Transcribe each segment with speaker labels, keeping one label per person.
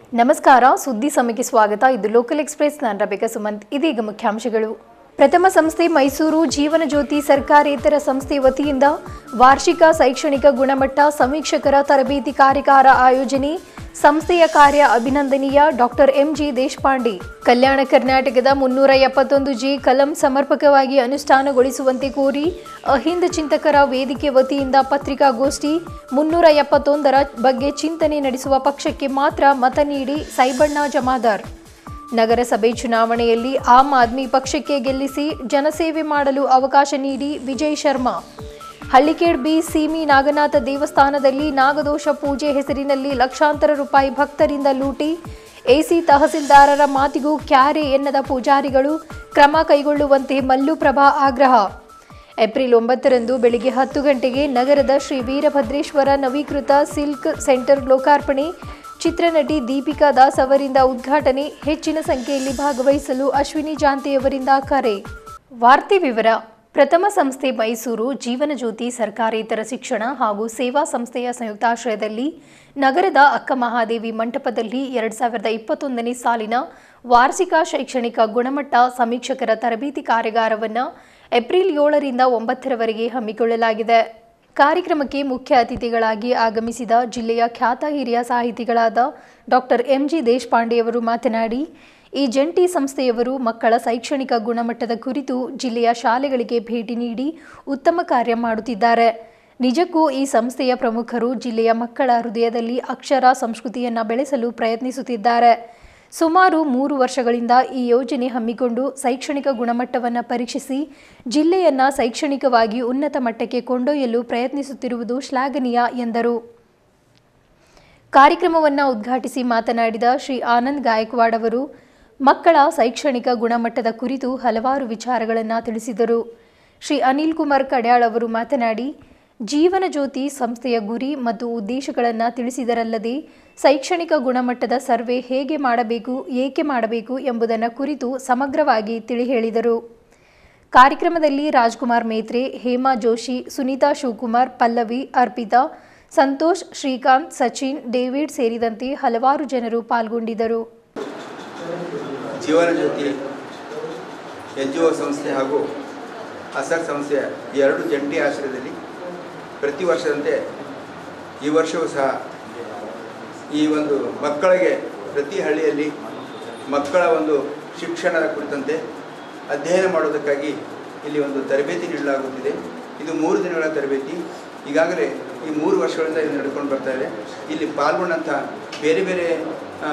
Speaker 1: ನಮಸ್ಕಾರ ಸುದ್ದಿ ಸಮಯಕ್ಕೆ ಸ್ವಾಗತ ಇದು ಲೋಕಲ್ ಎಕ್ಸ್ಪ್ರೆಸ್ ನಾನು ರಬಿಕಾ ಸುಮಂತ್ ಇದೀಗ ಮುಖ್ಯಾಂಶಗಳು ಪ್ರಥಮ ಸಂಸ್ಥೆ ಮೈಸೂರು ಜೀವನ ಜ್ಯೋತಿ ಸರ್ಕಾರೇತರ ಸಂಸ್ಥೆ ವತಿಯಿಂದ ವಾರ್ಷಿಕ ಶೈಕ್ಷಣಿಕ ಗುಣಮಟ್ಟ ಸಮೀಕ್ಷಕರ ತರಬೇತಿ ಕಾರ್ಯಾಗಾರ ಆಯೋಜನೆ ಸಂಸ್ಥೆಯ ಕಾರ್ಯ ಅಭಿನಂದನೀಯ ಡಾಕ್ಟರ್ ಎಂಜಿ ದೇಶಪಾಂಡೆ ಕಲ್ಯಾಣ ಕರ್ನಾಟಕದ ಮುನ್ನೂರ ಎಪ್ಪತ್ತೊಂದು ಜಿ ಕಲಂ ಸಮರ್ಪಕವಾಗಿ ಅನುಷ್ಠಾನಗೊಳಿಸುವಂತೆ ಕೋರಿ ಅಹಿಂದ ಚಿಂತಕರ ವೇದಿಕೆ ವತಿಯಿಂದ ಪತ್ರಿಕಾಗೋಷ್ಠಿ ಮುನ್ನೂರ ಎಪ್ಪತ್ತೊಂದರ ಬಗ್ಗೆ ಚಿಂತನೆ ನಡೆಸುವ ಪಕ್ಷಕ್ಕೆ ಮಾತ್ರ ಮತ ನೀಡಿ ಸೈಬಣ್ಣ ಜಮಾದಾರ್ ನಗರಸಭೆ ಚುನಾವಣೆಯಲ್ಲಿ ಆಮ್ ಆದ್ಮಿ ಪಕ್ಷಕ್ಕೆ ಗೆಲ್ಲಿಸಿ ಜನಸೇವೆ ಮಾಡಲು ಅವಕಾಶ ನೀಡಿ ವಿಜಯ್ ಶರ್ಮಾ ಹಳ್ಳಿಕೇಡ್ ಬಿ ಸೀಮಿ ನಾಗನಾಥ ದೇವಸ್ಥಾನದಲ್ಲಿ ನಾಗದೋಷ ಪೂಜೆ ಹೆಸರಿನಲ್ಲಿ ಲಕ್ಷಾಂತರ ರೂಪಾಯಿ ಭಕ್ತರಿಂದ ಲೂಟಿ ಎಸಿ ತಹಸೀಲ್ದಾರರ ಮಾತಿಗೂ ಕ್ಯಾರೆ ಎನ್ನದ ಪೂಜಾರಿಗಳು ಕ್ರಮ ಕೈಗೊಳ್ಳುವಂತೆ ಮಲ್ಲುಪ್ರಭಾ ಆಗ್ರಹ ಏಪ್ರಿಲ್ ಒಂಬತ್ತರಂದು ಬೆಳಿಗ್ಗೆ ಹತ್ತು ಗಂಟೆಗೆ ನಗರದ ಶ್ರೀ ವೀರಭದ್ರೇಶ್ವರ ನವೀಕೃತ ಸಿಲ್ಕ್ ಸೆಂಟರ್ ಲೋಕಾರ್ಪಣೆ ಚಿತ್ರನಟಿ ದೀಪಿಕಾ ದಾಸ್ ಅವರಿಂದ ಉದ್ಘಾಟನೆ ಹೆಚ್ಚಿನ ಸಂಖ್ಯೆಯಲ್ಲಿ ಭಾಗವಹಿಸಲು ಅಶ್ವಿನಿ ಜಾಂತಿಯವರಿಂದ ಕರೆ ವಾರ್ತೆ ವಿವರ ಪ್ರಥಮ ಸಂಸ್ಥೆ ಮೈಸೂರು ಜೀವನ ಜ್ಯೋತಿ ಸರ್ಕಾರೇತರ ಶಿಕ್ಷಣ ಹಾಗೂ ಸೇವಾ ಸಂಸ್ಥೆಯ ಸಂಯುಕ್ತಾಶ್ರಯದಲ್ಲಿ ನಗರದ ಅಕ್ಕ ಮಹಾದೇವಿ ಮಂಟಪದಲ್ಲಿ ಎರಡ್ ಸಾವಿರದ ಇಪ್ಪತ್ತೊಂದನೇ ಸಾಲಿನ ವಾರ್ಷಿಕ ಶೈಕ್ಷಣಿಕ ಗುಣಮಟ್ಟ ಸಮೀಕ್ಷಕರ ತರಬೇತಿ ಕಾರ್ಯಾಗಾರವನ್ನು ಏಪ್ರಿಲ್ ಏಳರಿಂದ ಒಂಬತ್ತರವರೆಗೆ ಹಮ್ಮಿಕೊಳ್ಳಲಾಗಿದೆ ಕಾರ್ಯಕ್ರಮಕ್ಕೆ ಮುಖ್ಯ ಅತಿಥಿಗಳಾಗಿ ಆಗಮಿಸಿದ ಜಿಲ್ಲೆಯ ಖ್ಯಾತ ಹಿರಿಯ ಸಾಹಿತಿಗಳಾದ ಡಾಕ್ಟರ್ ಎಂಜಿ ದೇಶಪಾಂಡೆಯವರು ಮಾತನಾಡಿ ಈ ಜಂಟಿ ಸಂಸ್ಥೆಯವರು ಮಕ್ಕಳ ಶೈಕ್ಷಣಿಕ ಗುಣಮಟ್ಟದ ಕುರಿತು ಜಿಲ್ಲೆಯ ಶಾಲೆಗಳಿಗೆ ಭೇಟಿ ನೀಡಿ ಉತ್ತಮ ಕಾರ್ಯ ಮಾಡುತ್ತಿದ್ದಾರೆ ನಿಜಕ್ಕೂ ಈ ಸಂಸ್ಥೆಯ ಪ್ರಮುಖರು ಜಿಲ್ಲೆಯ ಮಕ್ಕಳ ಹೃದಯದಲ್ಲಿ ಅಕ್ಷರ ಸಂಸ್ಕೃತಿಯನ್ನು ಬೆಳೆಸಲು ಪ್ರಯತ್ನಿಸುತ್ತಿದ್ದಾರೆ ಸುಮಾರು ಮೂರು ವರ್ಷಗಳಿಂದ ಈ ಯೋಜನೆ ಹಮ್ಮಿಕೊಂಡು ಶೈಕ್ಷಣಿಕ ಗುಣಮಟ್ಟವನ್ನು ಪರೀಕ್ಷಿಸಿ ಜಿಲ್ಲೆಯನ್ನು ಶೈಕ್ಷಣಿಕವಾಗಿ ಉನ್ನತ ಮಟ್ಟಕ್ಕೆ ಕೊಂಡೊಯ್ಯಲು ಪ್ರಯತ್ನಿಸುತ್ತಿರುವುದು ಶ್ಲಾಘನೀಯ ಎಂದರು ಕಾರ್ಯಕ್ರಮವನ್ನು ಉದ್ಘಾಟಿಸಿ ಮಾತನಾಡಿದ ಶ್ರೀ ಆನಂದ್ ಗಾಯಕ್ವಾಡ್ ಅವರು ಮಕ್ಕಳ ಶೈಕ್ಷಣಿಕ ಗುಣಮಟ್ಟದ ಕುರಿತು ಹಲವಾರು ವಿಚಾರಗಳನ್ನು ತಿಳಿಸಿದರು ಶ್ರೀ ಅನಿಲ್ ಕುಮಾರ್ ಕಡ್ಯಾಳ್ ಅವರು ಮಾತನಾಡಿ ಜೀವನ ಜ್ಯೋತಿ ಸಂಸ್ಥೆಯ ಗುರಿ ಮತ್ತು ಉದ್ದೇಶಗಳನ್ನು ತಿಳಿಸಿದರಲ್ಲದೆ ಶೈಕ್ಷಣಿಕ ಗುಣಮಟ್ಟದ ಸರ್ವೆ ಹೇಗೆ ಮಾಡಬೇಕು ಏಕೆ ಮಾಡಬೇಕು ಎಂಬುದನ್ನು ಕುರಿತು ಸಮಗ್ರವಾಗಿ ತಿಳಿ ಹೇಳಿದರು ಕಾರ್ಯಕ್ರಮದಲ್ಲಿ ರಾಜ್ಕುಮಾರ್ ಮೇತ್ರೆ ಹೇಮಾ ಜೋಶಿ ಸುನೀತಾ ಶಿವಕುಮಾರ್ ಪಲ್ಲವಿ ಅರ್ಪಿತಾ ಸಂತೋಷ್ ಶ್ರೀಕಾಂತ್ ಸಚಿನ್ ಡೇವಿಡ್ ಸೇರಿದಂತೆ ಹಲವಾರು ಜನರು ಪಾಲ್ಗೊಂಡಿದ್ದರು
Speaker 2: ಜೀವನ ಜ್ಯೋತಿ ಎನ್ ಜಿ ಒ ಸಂಸ್ಥೆ ಹಾಗೂ ಅಸರ್ ಸಂಸ್ಥೆಯ ಈ ಎರಡು ಜಂಟಿ ಆಶ್ರಯದಲ್ಲಿ ಪ್ರತಿ ವರ್ಷದಂತೆ ಈ ವರ್ಷವೂ ಸಹ ಈ ಒಂದು ಮಕ್ಕಳಿಗೆ ಪ್ರತಿ ಹಳ್ಳಿಯಲ್ಲಿ ಮಕ್ಕಳ ಒಂದು ಶಿಕ್ಷಣದ ಕುರಿತಂತೆ ಅಧ್ಯಯನ ಮಾಡೋದಕ್ಕಾಗಿ ಇಲ್ಲಿ ಒಂದು ತರಬೇತಿ ನೀಡಲಾಗುತ್ತಿದೆ ಇದು ಮೂರು ದಿನಗಳ ತರಬೇತಿ ಈಗಾಗಲೇ ಈ ಮೂರು ವರ್ಷಗಳಿಂದ ಇದು ನಡ್ಕೊಂಡು ಬರ್ತಾ ಇದೆ ಇಲ್ಲಿ ಪಾಲ್ಗೊಂಡಂಥ ಬೇರೆ ಬೇರೆ ಆ,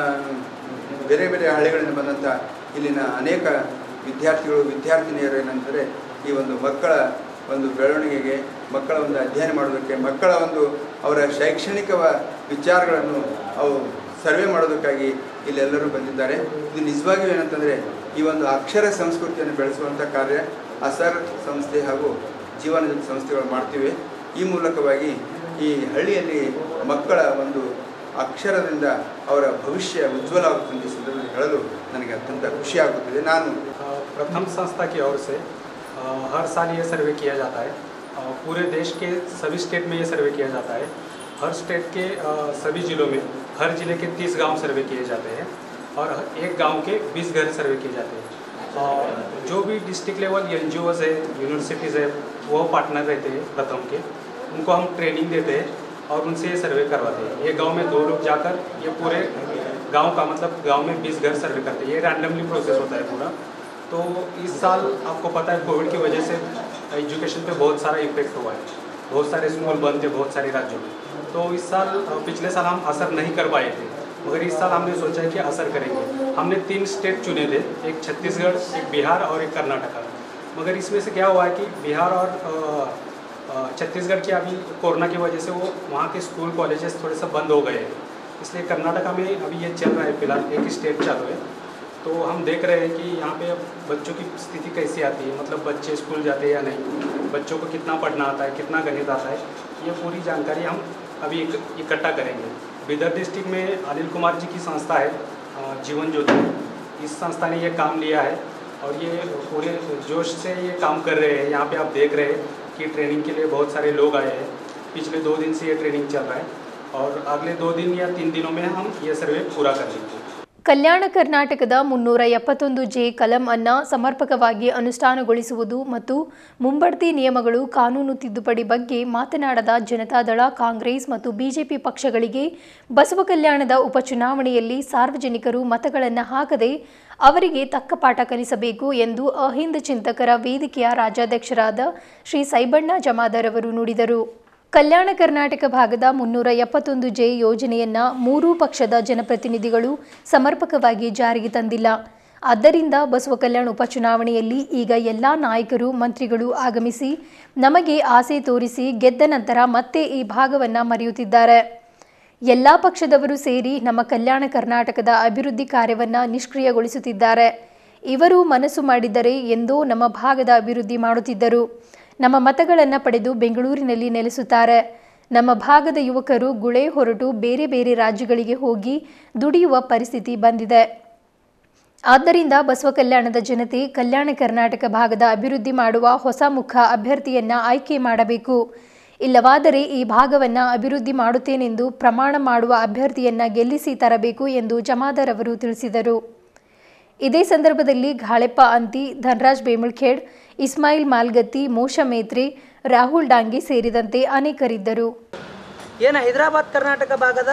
Speaker 2: ಬೇರೆ ಬೇರೆ ಹಳ್ಳಿಗಳಿಂದ ಬಂದಂಥ ಇಲ್ಲಿನ ಅನೇಕ ವಿದ್ಯಾರ್ಥಿಗಳು ವಿದ್ಯಾರ್ಥಿನಿಯರು ಏನಂದರೆ ಈ ಒಂದು ಮಕ್ಕಳ ಒಂದು ಬೆಳವಣಿಗೆಗೆ ಮಕ್ಕಳ ಒಂದು ಅಧ್ಯಯನ ಮಾಡೋದಕ್ಕೆ ಮಕ್ಕಳ ಒಂದು ಅವರ ಶೈಕ್ಷಣಿಕ ವ- ವಿಚಾರಗಳನ್ನು ಅವು ಸರ್ವೆ ಮಾಡೋದಕ್ಕಾಗಿ ಇಲ್ಲೆಲ್ಲರೂ ಬಂದಿದ್ದಾರೆ ಇದು ನಿಜವಾಗಿಯೂ ಏನಂತಂದರೆ ಈ ಒಂದು ಅಕ್ಷರ ಸಂಸ್ಕೃತಿಯನ್ನು ಬೆಳೆಸುವಂಥ ಕಾರ್ಯ ಅಸರ್ ಸಂಸ್ಥೆ ಹಾಗೂ ಜೀವನ ಜ್ಯೋತಿ ಸಂಸ್ಥೆಗಳು ಮಾಡ್ತಿವೆ ಈ ಮೂಲಕವಾಗಿ ಈ ಹಳ್ಳಿಯಲ್ಲಿ ಮಕ್ಕಳ ಒಂದು ಅಕ್ಷರದಿಂದ ಅವರ ಭವಿಷ್ಯ ಉಜ್ವಲವಾಗುತ್ತೆ ಅಂತ ಈ ಸಂದರ್ಭದಲ್ಲಿ ಹೇಳಲು ನನಗೆ ಅತ್ಯಂತ ಖುಷಿಯಾಗುತ್ತಿದೆ ನಾನು
Speaker 3: अ, प्रथम संस्था की ओर से अ, हर साल ये सर्वे किया जाता है अ, पूरे देश के सभी स्टेट में ये सर्वे किया जाता है हर स्टेट के अ, सभी ज़िलों में हर ज़िले के 30 गांव सर्वे किए जाते हैं और हर- एक गांव के 20 घर सर्वे किए जाते हैं और जो भी डिस्ट्रिक्ट लेवल एन है यूनिवर्सिटीज़ है वो पार्टनर रहते हैं प्रथम के उनको हम ट्रेनिंग देते हैं और उनसे ये सर्वे करवाते हैं एक गांव में दो लोग जाकर ये पूरे गांव का मतलब गांव में 20 घर सर्वे करते हैं ये रैंडमली प्रोसेस होता है पूरा तो इस साल आपको पता है कोविड की वजह से एजुकेशन पे बहुत सारा इफेक्ट हुआ है बहुत सारे स्कूल बंद थे बहुत सारे राज्यों में तो इस साल अ, पिछले साल हम असर नहीं कर पाए थे मगर इस साल हमने सोचा है कि असर करेंगे हमने तीन स्टेट चुने थे एक छत्तीसगढ़ एक बिहार और एक कर्नाटका मगर इसमें से क्या हुआ है कि बिहार और अ, अ, छत्तीसगढ़ की अभी कोरोना की वजह से वो वहाँ के स्कूल कॉलेजेस थोड़े से बंद हो गए हैं इसलिए कर्नाटका में अभी ये चल रहा है फिलहाल एक स्टेट चालू है तो हम देख रहे हैं कि यहाँ पे अब बच्चों की स्थिति कैसी आती है मतलब बच्चे स्कूल जाते हैं या नहीं बच्चों को कितना पढ़ना आता है कितना गणित आता है ये पूरी जानकारी हम अभी इक- इकट्ठा करेंगे बिदर डिस्ट्रिक्ट में अनिल कुमार जी की संस्था है अ, जीवन ज्योति इस संस्था ने ये काम लिया है और ये पूरे जोश से ये काम कर रहे हैं यहाँ पे आप देख रहे हैं कि ट्रेनिंग के लिए बहुत सारे लोग आए हैं पिछले दो दिन से ये ट्रेनिंग चल रहा है और अगले दो दिन या तीन दिनों में हम ये सर्वे पूरा कर लेंगे
Speaker 1: ಕಲ್ಯಾಣ ಕರ್ನಾಟಕದ ಮುನ್ನೂರ ಎಪ್ಪತ್ತೊಂದು ಜೆ ಕಲಂ ಅನ್ನ ಸಮರ್ಪಕವಾಗಿ ಅನುಷ್ಠಾನಗೊಳಿಸುವುದು ಮತ್ತು ಮುಂಬಡ್ತಿ ನಿಯಮಗಳು ಕಾನೂನು ತಿದ್ದುಪಡಿ ಬಗ್ಗೆ ಮಾತನಾಡದ ಜನತಾದಳ ಕಾಂಗ್ರೆಸ್ ಮತ್ತು ಬಿಜೆಪಿ ಪಕ್ಷಗಳಿಗೆ ಬಸವ ಕಲ್ಯಾಣದ ಉಪಚುನಾವಣೆಯಲ್ಲಿ ಸಾರ್ವಜನಿಕರು ಮತಗಳನ್ನು ಹಾಕದೆ ಅವರಿಗೆ ತಕ್ಕ ಪಾಠ ಕಲಿಸಬೇಕು ಎಂದು ಅಹಿಂದ ಚಿಂತಕರ ವೇದಿಕೆಯ ರಾಜ್ಯಾಧ್ಯಕ್ಷರಾದ ಶ್ರೀ ಸೈಬಣ್ಣ ಜಮಾದಾರ್ ಅವರು ನುಡಿದರು ಕಲ್ಯಾಣ ಕರ್ನಾಟಕ ಭಾಗದ ಮುನ್ನೂರ ಎಪ್ಪತ್ತೊಂದು ಜೆ ಯೋಜನೆಯನ್ನ ಮೂರೂ ಪಕ್ಷದ ಜನಪ್ರತಿನಿಧಿಗಳು ಸಮರ್ಪಕವಾಗಿ ಜಾರಿಗೆ ತಂದಿಲ್ಲ ಆದ್ದರಿಂದ ಬಸವ ಕಲ್ಯಾಣ ಉಪಚುನಾವಣೆಯಲ್ಲಿ ಈಗ ಎಲ್ಲ ನಾಯಕರು ಮಂತ್ರಿಗಳು ಆಗಮಿಸಿ ನಮಗೆ ಆಸೆ ತೋರಿಸಿ ಗೆದ್ದ ನಂತರ ಮತ್ತೆ ಈ ಭಾಗವನ್ನು ಮರೆಯುತ್ತಿದ್ದಾರೆ ಎಲ್ಲ ಪಕ್ಷದವರು ಸೇರಿ ನಮ್ಮ ಕಲ್ಯಾಣ ಕರ್ನಾಟಕದ ಅಭಿವೃದ್ಧಿ ಕಾರ್ಯವನ್ನು ನಿಷ್ಕ್ರಿಯಗೊಳಿಸುತ್ತಿದ್ದಾರೆ ಇವರು ಮನಸ್ಸು ಮಾಡಿದರೆ ಎಂದೋ ನಮ್ಮ ಭಾಗದ ಅಭಿವೃದ್ಧಿ ಮಾಡುತ್ತಿದ್ದರು ನಮ್ಮ ಮತಗಳನ್ನು ಪಡೆದು ಬೆಂಗಳೂರಿನಲ್ಲಿ ನೆಲೆಸುತ್ತಾರೆ ನಮ್ಮ ಭಾಗದ ಯುವಕರು ಗುಳೆ ಹೊರಟು ಬೇರೆ ಬೇರೆ ರಾಜ್ಯಗಳಿಗೆ ಹೋಗಿ ದುಡಿಯುವ ಪರಿಸ್ಥಿತಿ ಬಂದಿದೆ ಆದ್ದರಿಂದ ಬಸವ ಕಲ್ಯಾಣದ ಜನತೆ ಕಲ್ಯಾಣ ಕರ್ನಾಟಕ ಭಾಗದ ಅಭಿವೃದ್ಧಿ ಮಾಡುವ ಹೊಸ ಮುಖ ಅಭ್ಯರ್ಥಿಯನ್ನ ಆಯ್ಕೆ ಮಾಡಬೇಕು ಇಲ್ಲವಾದರೆ ಈ ಭಾಗವನ್ನ ಅಭಿವೃದ್ಧಿ ಮಾಡುತ್ತೇನೆಂದು ಪ್ರಮಾಣ ಮಾಡುವ ಅಭ್ಯರ್ಥಿಯನ್ನ ಗೆಲ್ಲಿಸಿ ತರಬೇಕು ಎಂದು ಜಮಾದಾರ್ ಅವರು ತಿಳಿಸಿದರು ಇದೇ ಸಂದರ್ಭದಲ್ಲಿ ಘಾಳೆಪ್ಪ ಅಂತಿ ಧನರಾಜ್ ಬೇಮುಳ್ಖೇಡ್ ಇಸ್ಮಾಯಿಲ್ ಮಾಲ್ಗತ್ತಿ ಮೋಶ ಮೇತ್ರಿ ರಾಹುಲ್ ಡಾಂಗೆ ಸೇರಿದಂತೆ ಅನೇಕರಿದ್ದರು
Speaker 4: ಏನು ಹೈದರಾಬಾದ್ ಕರ್ನಾಟಕ ಭಾಗದ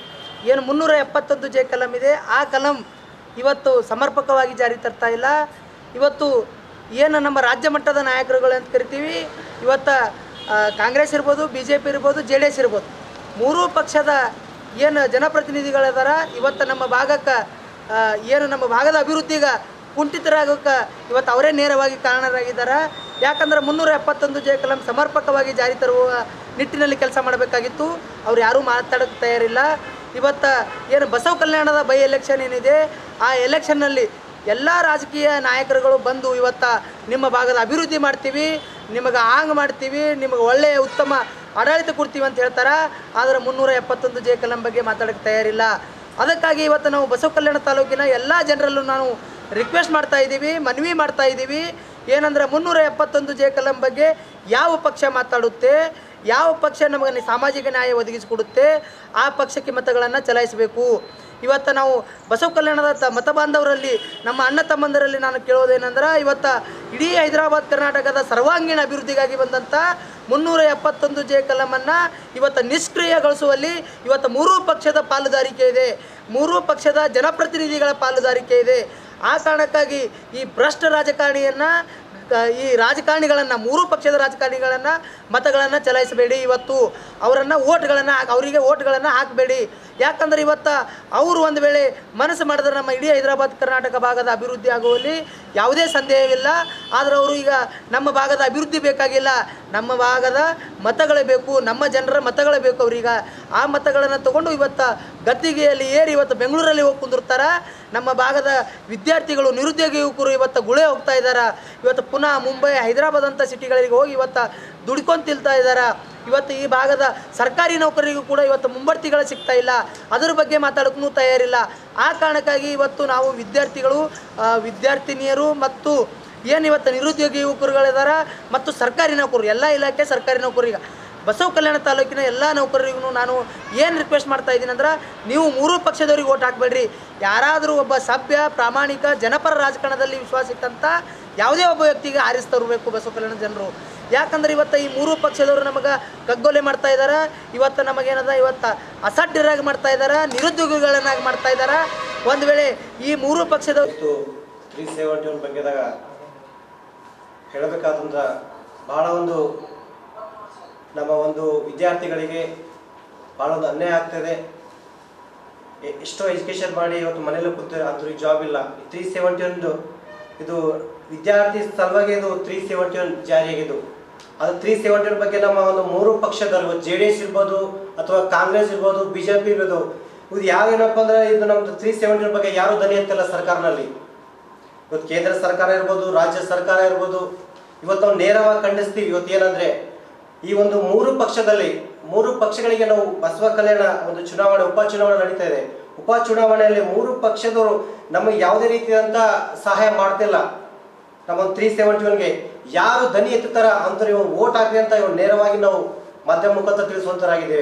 Speaker 4: ಏನು ಮುನ್ನೂರ ಎಪ್ಪತ್ತೊಂದು ಜೆ ಕಲಂ ಇದೆ ಆ ಕಲಂ ಇವತ್ತು ಸಮರ್ಪಕವಾಗಿ ಜಾರಿ ತರ್ತಾ ಇಲ್ಲ ಇವತ್ತು ಏನು ನಮ್ಮ ರಾಜ್ಯ ಮಟ್ಟದ ನಾಯಕರುಗಳು ಅಂತ ಕರಿತೀವಿ ಇವತ್ತು ಆ, ಕಾಂಗ್ರೆಸ್ ಇರ್ಬೋದು ಬಿ ಜೆ ಪಿ ಇರ್ಬೋದು ಜೆ ಡಿ ಎಸ್ ಇರ್ಬೋದು ಮೂರೂ ಪಕ್ಷದ ಏನು ಜನಪ್ರತಿನಿಧಿಗಳಿದಾರ ಇವತ್ತು ನಮ್ಮ ಭಾಗಕ್ಕೆ ಆ, ಏನು ನಮ್ಮ ಭಾಗದ ಅಭಿವೃದ್ಧಿಗೆ ಕುಂಠಿತರಾಗೋಕ್ಕೆ ಇವತ್ತು ಅವರೇ ನೇರವಾಗಿ ಕಾರಣರಾಗಿದ್ದಾರೆ ಯಾಕಂದ್ರೆ ಮುನ್ನೂರ ಎಪ್ಪತ್ತೊಂದು ಜೆ ಕಲಂ ಸಮರ್ಪಕವಾಗಿ ಜಾರಿ ತರುವ ನಿಟ್ಟಿನಲ್ಲಿ ಕೆಲಸ ಮಾಡಬೇಕಾಗಿತ್ತು ಅವ್ರು ಯಾರೂ ಮಾತಾಡೋಕ್ಕೆ ತಯಾರಿಲ್ಲ ಇವತ್ತು ಏನು ಬಸವ ಕಲ್ಯಾಣದ ಬೈ ಎಲೆಕ್ಷನ್ ಏನಿದೆ ಆ ಎಲೆಕ್ಷನ್ನಲ್ಲಿ ಎಲ್ಲ ರಾಜಕೀಯ ನಾಯಕರುಗಳು ಬಂದು ಇವತ್ತು ನಿಮ್ಮ ಭಾಗದ ಅಭಿವೃದ್ಧಿ ಮಾಡ್ತೀವಿ ನಿಮಗೆ ಹಾಂಗ್ ಮಾಡ್ತೀವಿ ನಿಮಗೆ ಒಳ್ಳೆಯ ಉತ್ತಮ ಆಡಳಿತ ಕೊಡ್ತೀವಿ ಅಂತ ಹೇಳ್ತಾರೆ ಆದರೆ ಮುನ್ನೂರ ಎಪ್ಪತ್ತೊಂದು ಜೆ ಕಲಂ ಬಗ್ಗೆ ಮಾತಾಡೋಕ್ಕೆ ತಯಾರಿಲ್ಲ ಅದಕ್ಕಾಗಿ ಇವತ್ತು ನಾವು ಬಸವ ಕಲ್ಯಾಣ ತಾಲೂಕಿನ ಎಲ್ಲ ಜನರಲ್ಲೂ ನಾವು ರಿಕ್ವೆಸ್ಟ್ ಮಾಡ್ತಾ ಇದ್ದೀವಿ ಮನವಿ ಮಾಡ್ತಾ ಇದ್ದೀವಿ ಏನಂದರೆ ಮುನ್ನೂರ ಎಪ್ಪತ್ತೊಂದು ಜೆ ಕಲಂ ಬಗ್ಗೆ ಯಾವ ಪಕ್ಷ ಮಾತಾಡುತ್ತೆ ಯಾವ ಪಕ್ಷ ನಮಗೆ ಸಾಮಾಜಿಕ ನ್ಯಾಯ ಒದಗಿಸಿಕೊಡುತ್ತೆ ಆ ಪಕ್ಷಕ್ಕೆ ಮತಗಳನ್ನು ಚಲಾಯಿಸಬೇಕು ಇವತ್ತು ನಾವು ಬಸವ ಕಲ್ಯಾಣದ ತ ಮತ ಬಾಂಧವರಲ್ಲಿ ನಮ್ಮ ಅಣ್ಣ ತಮ್ಮಂದರಲ್ಲಿ ನಾನು ಕೇಳೋದೇನೆಂದ್ರೆ ಇವತ್ತು ಇಡೀ ಹೈದರಾಬಾದ್ ಕರ್ನಾಟಕದ ಸರ್ವಾಂಗೀಣ ಅಭಿವೃದ್ಧಿಗಾಗಿ ಬಂದಂಥ ಮುನ್ನೂರ ಎಪ್ಪತ್ತೊಂದು ಜೆ ಕಲಮನ್ನು ಇವತ್ತು ನಿಷ್ಕ್ರಿಯಗೊಳಿಸುವಲ್ಲಿ ಇವತ್ತು ಮೂರೂ ಪಕ್ಷದ ಪಾಲುದಾರಿಕೆ ಇದೆ ಮೂರೂ ಪಕ್ಷದ ಜನಪ್ರತಿನಿಧಿಗಳ ಪಾಲುದಾರಿಕೆ ಇದೆ ಆ ಕಾರಣಕ್ಕಾಗಿ ಈ ಭ್ರಷ್ಟ ರಾಜಕಾರಣಿಯನ್ನು ಈ ರಾಜಕಾರಣಿಗಳನ್ನು ಮೂರೂ ಪಕ್ಷದ ರಾಜಕಾರಣಿಗಳನ್ನು ಮತಗಳನ್ನು ಚಲಾಯಿಸಬೇಡಿ ಇವತ್ತು ಅವರನ್ನು ಓಟ್ಗಳನ್ನು ಅವರಿಗೆ ಓಟ್ಗಳನ್ನು ಹಾಕಬೇಡಿ ಯಾಕಂದ್ರೆ ಇವತ್ತು ಅವರು ಒಂದು ವೇಳೆ ಮನಸ್ಸು ಮಾಡಿದ್ರೆ ನಮ್ಮ ಇಡೀ ಹೈದರಾಬಾದ್ ಕರ್ನಾಟಕ ಭಾಗದ ಅಭಿವೃದ್ಧಿ ಆಗುವಲ್ಲಿ ಯಾವುದೇ ಸಂದೇಹವಿಲ್ಲ ಆದರೆ ಅವರು ಈಗ ನಮ್ಮ ಭಾಗದ ಅಭಿವೃದ್ಧಿ ಬೇಕಾಗಿಲ್ಲ ನಮ್ಮ ಭಾಗದ ಮತಗಳೇ ಬೇಕು ನಮ್ಮ ಜನರ ಮತಗಳೇ ಬೇಕು ಅವ್ರೀಗ ಆ ಮತಗಳನ್ನು ತಗೊಂಡು ಇವತ್ತು ಗದ್ದಿಗೆಯಲ್ಲಿ ಏರಿ ಇವತ್ತು ಬೆಂಗಳೂರಲ್ಲಿ ಹೋಗಿ ಕುಂದಿರ್ತಾರ ನಮ್ಮ ಭಾಗದ ವಿದ್ಯಾರ್ಥಿಗಳು ನಿರುದ್ಯೋಗಿ ಯುವಕರು ಇವತ್ತು ಗುಳೆ ಹೋಗ್ತಾ ಇದ್ದಾರೆ ಇವತ್ತು ಪುನಃ ಮುಂಬೈ ಹೈದರಾಬಾದ್ ಅಂತ ಸಿಟಿಗಳಿಗೆ ಹೋಗಿ ಇವತ್ತು ದುಡ್ಕೊಂಡು ತಿಲ್ತಾ ಇದ್ದಾರೆ ಇವತ್ತು ಈ ಭಾಗದ ಸರ್ಕಾರಿ ನೌಕರರಿಗೂ ಕೂಡ ಇವತ್ತು ಮುಂಬಡ್ತಿಗಳು ಸಿಗ್ತಾ ಇಲ್ಲ ಅದ್ರ ಬಗ್ಗೆ ಮಾತಾಡೋಕ್ಕೂ ತಯಾರಿಲ್ಲ ಆ ಕಾರಣಕ್ಕಾಗಿ ಇವತ್ತು ನಾವು ವಿದ್ಯಾರ್ಥಿಗಳು ಆ, ವಿದ್ಯಾರ್ಥಿನಿಯರು ಮತ್ತು ಏನು ಇವತ್ತು ನಿರುದ್ಯೋಗಿ ಯುವಕರುಗಳಿದಾರ ಮತ್ತು ಸರ್ಕಾರಿ ನೌಕರರು ಎಲ್ಲ ಇಲಾಖೆ ಸರ್ಕಾರಿ ನೌಕರಿಗೆ ಬಸವ ಕಲ್ಯಾಣ ತಾಲೂಕಿನ ಎಲ್ಲ ನೌಕರರಿಗೂ ನಾನು ಏನು ರಿಕ್ವೆಸ್ಟ್ ಮಾಡ್ತಾ ಇದ್ದೀನಿ ಅಂದ್ರೆ ನೀವು ಮೂರೂ ಪಕ್ಷದವ್ರಿಗೆ ಓಟ್ ಹಾಕಬೇಡ್ರಿ ಯಾರಾದರೂ ಒಬ್ಬ ಸಭ್ಯ ಪ್ರಾಮಾಣಿಕ ಜನಪರ ರಾಜಕಾರಣದಲ್ಲಿ ವಿಶ್ವಾಸ ಇಟ್ಟಂಥ ಯಾವುದೇ ಒಬ್ಬ ವ್ಯಕ್ತಿಗೆ ಆರಿಸಿ ತರಬೇಕು ಬಸವ ಕಲ್ಯಾಣ ಜನರು ಯಾಕಂದ್ರೆ ಇವತ್ತು ಈ ಮೂರೂ ಪಕ್ಷದವರು ನಮಗೆ ಕಗ್ಗೊಲೆ ಮಾಡ್ತಾ ಇದ್ದಾರೆ ಇವತ್ತು ನಮಗೇನದ ಇವತ್ತು ಅಸಡ್ಡರಾಗಿ ಮಾಡ್ತಾ ಇದ್ದಾರೆ ನಿರುದ್ಯೋಗಿಗಳನ್ನಾಗಿ ಮಾಡ್ತಾ ಇದ್ದಾರೆ ಒಂದು ವೇಳೆ ಈ ಮೂರೂ ಪಕ್ಷದವರು
Speaker 5: ಇವತ್ತು ತ್ರೀ ಸೆವೆಂಟಿ ಒನ್ ಬಗ್ಗೆದಾಗ ಹೇಳಬೇಕಾದಂಥ ಭಾಳ ಒಂದು ನಮ್ಮ ಒಂದು ವಿದ್ಯಾರ್ಥಿಗಳಿಗೆ ಭಾಳ ಒಂದು ಅನ್ಯಾಯ ಆಗ್ತದೆ ಎ- ಎಷ್ಟೋ ಎಜುಕೇಷನ್ ಮಾಡಿ ಇವತ್ತು ಮನೇಲಿ ಕೂತಾರೆ ಅಂದ್ರೂ ಜಾಬ್ ಇಲ್ಲ ತ್ರೀ ಸೆವೆಂಟಿ ಒಂದು ಇದು ವಿದ್ಯಾರ್ಥಿ ಸಲುವಾಗಿ ಇದು ತ್ರೀ ಸೆವೆಂಟಿ ಒನ್ ಜಾರಿಯಾಗಿದ್ದು ಅದು ತ್ರೀ ಸೆವೆಂಟಿ ಒನ್ ಬಗ್ಗೆ ನಮ್ಮ ಒಂದು ಮೂರು ಪಕ್ಷದವರು ಜೆ ಡಿ ಎಸ್ ಇರ್ಬೋದು ಅಥವಾ ಕಾಂಗ್ರೆಸ್ ಇರ್ಬೋದು ಬಿ ಜೆ ಪಿ ಇರ್ಬೋದು ಇದು ಯಾವೇನಪ್ಪ ಅಂದ್ರೆ ಇದು ನಮ್ದು ತ್ರೀ ಸೆವೆಂಟಿ ಒನ್ ಬಗ್ಗೆ ಯಾರೂ ಧ್ವನಿ ಎತ್ತಿಲ್ಲ ಸರ್ಕಾರನಲ್ಲಿ ಇವತ್ತು ಕೇಂದ್ರ ಸರ್ಕಾರ ಇರ್ಬೋದು ರಾಜ್ಯ ಸರ್ಕಾರ ಇರ್ಬೋದು ಇವತ್ತು ನಾವು ನೇರವಾಗಿ ಖಂಡಿಸ್ತೀವಿ ಇವತ್ತು ಏನಂದ್ರೆ ಈ ಒಂದು ಮೂರು ಪಕ್ಷದಲ್ಲಿ ಮೂರು ಪಕ್ಷಗಳಿಗೆ ನಾವು ಬಸವ ಕಲ್ಯಾಣ ಒಂದು ಚುನಾವಣೆ ಉಪ ಚುನಾವಣೆ ನಡೀತಾ ಇದೆ ಉಪ ಚುನಾವಣೆಯಲ್ಲಿ ಮೂರು ಪಕ್ಷದವರು ನಮಗೆ ಯಾವುದೇ ರೀತಿಯಾದಂಥ ಸಹಾಯ ಮಾಡ್ತಿಲ್ಲ ನಮ್ಮ ಒಂದು ತ್ರೀ ಸೆವೆಂಟಿ ಒನ್ಗೆ ಯಾರು ದನಿ ಎತ್ತುತ್ತಾರ ಅಂತ ನೀವು ಓಟ್ ಹಾಕಿ ಅಂತ ಇವ್ರು ನೇರವಾಗಿ ನಾವು ಮಾಧ್ಯಮ ಮುಖಾಂತರ ತಿಳಿಸುವಂತರಾಗಿದ್ದೇವೆ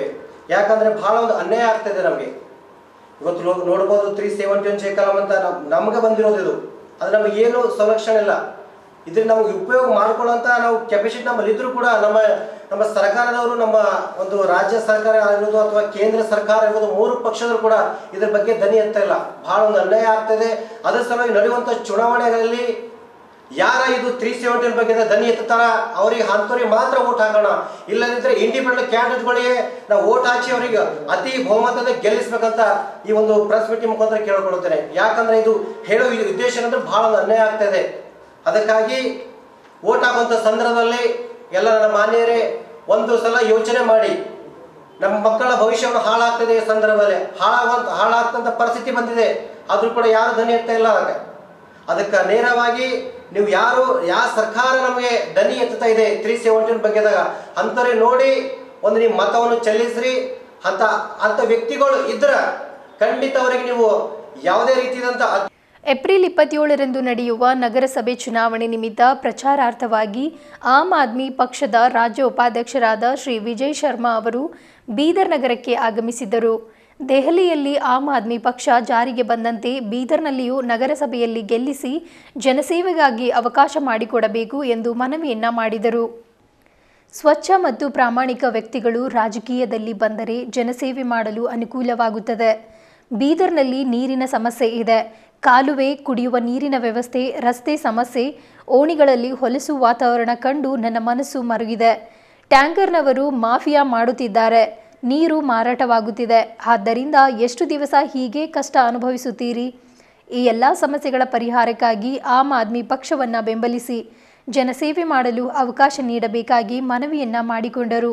Speaker 5: ಯಾಕಂದರೆ ಭಾಳ ಒಂದು ಅನ್ಯಾಯ ಆಗ್ತಾಯಿದೆ ನಮಗೆ ಇವತ್ತು ಲೋ ನೋಡ್ಬೋದು ತ್ರೀ ಸೆವೆಂಟಿ ಒನ್ ಕಲಂ ಅಂತ ನಮ್ ನಮಗೆ ಬಂದಿರೋದು ಇದು ಅದು ನಮಗೆ ಏನು ಸಂರಕ್ಷಣೆ ಇಲ್ಲ ಇದ್ರಿಂದ ನಮಗೆ ಉಪಯೋಗ ಮಾಡ್ಕೊಳ್ಳೋಂಥ ನಾವು ಕೆಪಾಸಿಟಿ ನಮ್ಮಲ್ಲಿ ಇದ್ರೂ ಕೂಡ ನಮ್ಮ ನಮ್ಮ ಸರ್ಕಾರದವರು ನಮ್ಮ ಒಂದು ರಾಜ್ಯ ಸರ್ಕಾರ ಆಗಿರ್ಬೋದು ಅಥವಾ ಕೇಂದ್ರ ಸರ್ಕಾರ ಇರ್ಬೋದು ಮೂರು ಪಕ್ಷದವರು ಕೂಡ ಇದ್ರ ಬಗ್ಗೆ ದನಿ ಎತ್ತಾ ಇಲ್ಲ ಬಹಳ ಒಂದು ಅನ್ಯಾಯ ಆಗ್ತದೆ ಅದರ ಸಲುವಾಗಿ ನಡೆಯುವಂಥ ಚುನಾವಣೆಗಳಲ್ಲಿ ಯಾರ ಇದು ತ್ರೀ ಸೆವೆಂಟಿ ಬಗ್ಗೆ ದನಿ ಎತ್ತಾರ ಅವರಿಗೆ ಅಂಥವ್ರಿಗೆ ಮಾತ್ರ ಓಟ್ ಹಾಕೋಣ ಇಲ್ಲದಿದ್ರೆ ಇಂಡಿಪೆಂಡೆಂಟ್ ಕ್ಯಾಂಡಿಡೇಟ್ಗಳಿಗೆ ನಾವು ಓಟ್ ಹಾಕಿ ಅವರಿಗೆ ಅತಿ ಬಹುಮತದ ಗೆಲ್ಲಿಸ್ಬೇಕಂತ ಈ ಒಂದು ಪ್ರೆಸ್ ಮೀಟಿಂಗ್ ಮುಖಾಂತರ ಕೇಳ್ಕೊಳ್ತೇನೆ ಯಾಕಂದ್ರೆ ಇದು ಹೇಳೋ ಈ ಉದ್ದೇಶ ಅಂದ್ರೆ ಬಹಳ ಒಂದು ಅನ್ಯಾಯ ಆಗ್ತಾ ಇದೆ ಅದಕ್ಕಾಗಿ ಓಟ್ ಹಾಕುವಂಥ ಸಂದರ್ಭದಲ್ಲಿ ಎಲ್ಲ ನನ್ನ ಮಾನ್ಯರೇ ಒಂದು ಸಲ ಯೋಚನೆ ಮಾಡಿ ನಮ್ಮ ಮಕ್ಕಳ ಭವಿಷ್ಯವನ್ನು ಹಾಳಾಗ್ತದೆ ಈ ಸಂದರ್ಭದಲ್ಲಿ ಹಾಳಾಗುವಂತ ಹಾಳಾಗ್ತಂತ ಪರಿಸ್ಥಿತಿ ಬಂದಿದೆ ಆದ್ರೂ ಕೂಡ ಯಾರು ದನಿ ಎತ್ತಾ ಇಲ್ಲ ಅದಕ್ಕೆ ಅದಕ್ಕೆ ನೇರವಾಗಿ ನೀವು ಯಾರು ಯಾವ ಸರ್ಕಾರ ನಮಗೆ ದನಿ ಎತ್ತುತ್ತಾ ಇದೆ ತ್ರೀ ಸೆವೆಂಟೀನ್ ಬಗ್ಗೆದಾಗ ಅಂಥವ್ರೆ ನೋಡಿ ಒಂದು ನೀವು ಮತವನ್ನು ಚೆಲ್ಲಿಸ್ರಿ ಅಂತ ಅಂಥ ವ್ಯಕ್ತಿಗಳು ಇದ್ರ ಖಂಡಿತ ಅವರಿಗೆ ನೀವು ಯಾವುದೇ ರೀತಿಯಾದಂಥ ಅತ್-
Speaker 1: ಏಪ್ರಿಲ್ ಇಪ್ಪತ್ತೇಳರಂದು ನಡೆಯುವ ನಗರಸಭೆ ಚುನಾವಣೆ ನಿಮಿತ್ತ ಪ್ರಚಾರಾರ್ಥವಾಗಿ ಆಮ್ ಆದ್ಮಿ ಪಕ್ಷದ ರಾಜ್ಯ ಉಪಾಧ್ಯಕ್ಷರಾದ ಶ್ರೀ ವಿಜಯ್ ಶರ್ಮಾ ಅವರು ಬೀದರ್ ನಗರಕ್ಕೆ ಆಗಮಿಸಿದ್ದರು ದೆಹಲಿಯಲ್ಲಿ ಆಮ್ ಆದ್ಮಿ ಪಕ್ಷ ಜಾರಿಗೆ ಬಂದಂತೆ ಬೀದರ್ನಲ್ಲಿಯೂ ನಗರಸಭೆಯಲ್ಲಿ ಗೆಲ್ಲಿಸಿ ಜನಸೇವೆಗಾಗಿ ಅವಕಾಶ ಮಾಡಿಕೊಡಬೇಕು ಎಂದು ಮನವಿಯನ್ನ ಮಾಡಿದರು ಸ್ವಚ್ಛ ಮತ್ತು ಪ್ರಾಮಾಣಿಕ ವ್ಯಕ್ತಿಗಳು ರಾಜಕೀಯದಲ್ಲಿ ಬಂದರೆ ಜನಸೇವೆ ಮಾಡಲು ಅನುಕೂಲವಾಗುತ್ತದೆ ಬೀದರ್ನಲ್ಲಿ ನೀರಿನ ಸಮಸ್ಯೆ ಇದೆ ಕಾಲುವೆ ಕುಡಿಯುವ ನೀರಿನ ವ್ಯವಸ್ಥೆ ರಸ್ತೆ ಸಮಸ್ಯೆ ಓಣಿಗಳಲ್ಲಿ ಹೊಲಸು ವಾತಾವರಣ ಕಂಡು ನನ್ನ ಮನಸ್ಸು ಮರುಗಿದೆ ಟ್ಯಾಂಕರ್ನವರು ಮಾಫಿಯಾ ಮಾಡುತ್ತಿದ್ದಾರೆ ನೀರು ಮಾರಾಟವಾಗುತ್ತಿದೆ ಆದ್ದರಿಂದ ಎಷ್ಟು ದಿವಸ ಹೀಗೆ ಕಷ್ಟ ಅನುಭವಿಸುತ್ತೀರಿ ಈ ಎಲ್ಲ ಸಮಸ್ಯೆಗಳ ಪರಿಹಾರಕ್ಕಾಗಿ ಆಮ್ ಆದ್ಮಿ ಪಕ್ಷವನ್ನು ಬೆಂಬಲಿಸಿ ಜನಸೇವೆ ಮಾಡಲು ಅವಕಾಶ ನೀಡಬೇಕಾಗಿ ಮನವಿಯನ್ನ ಮಾಡಿಕೊಂಡರು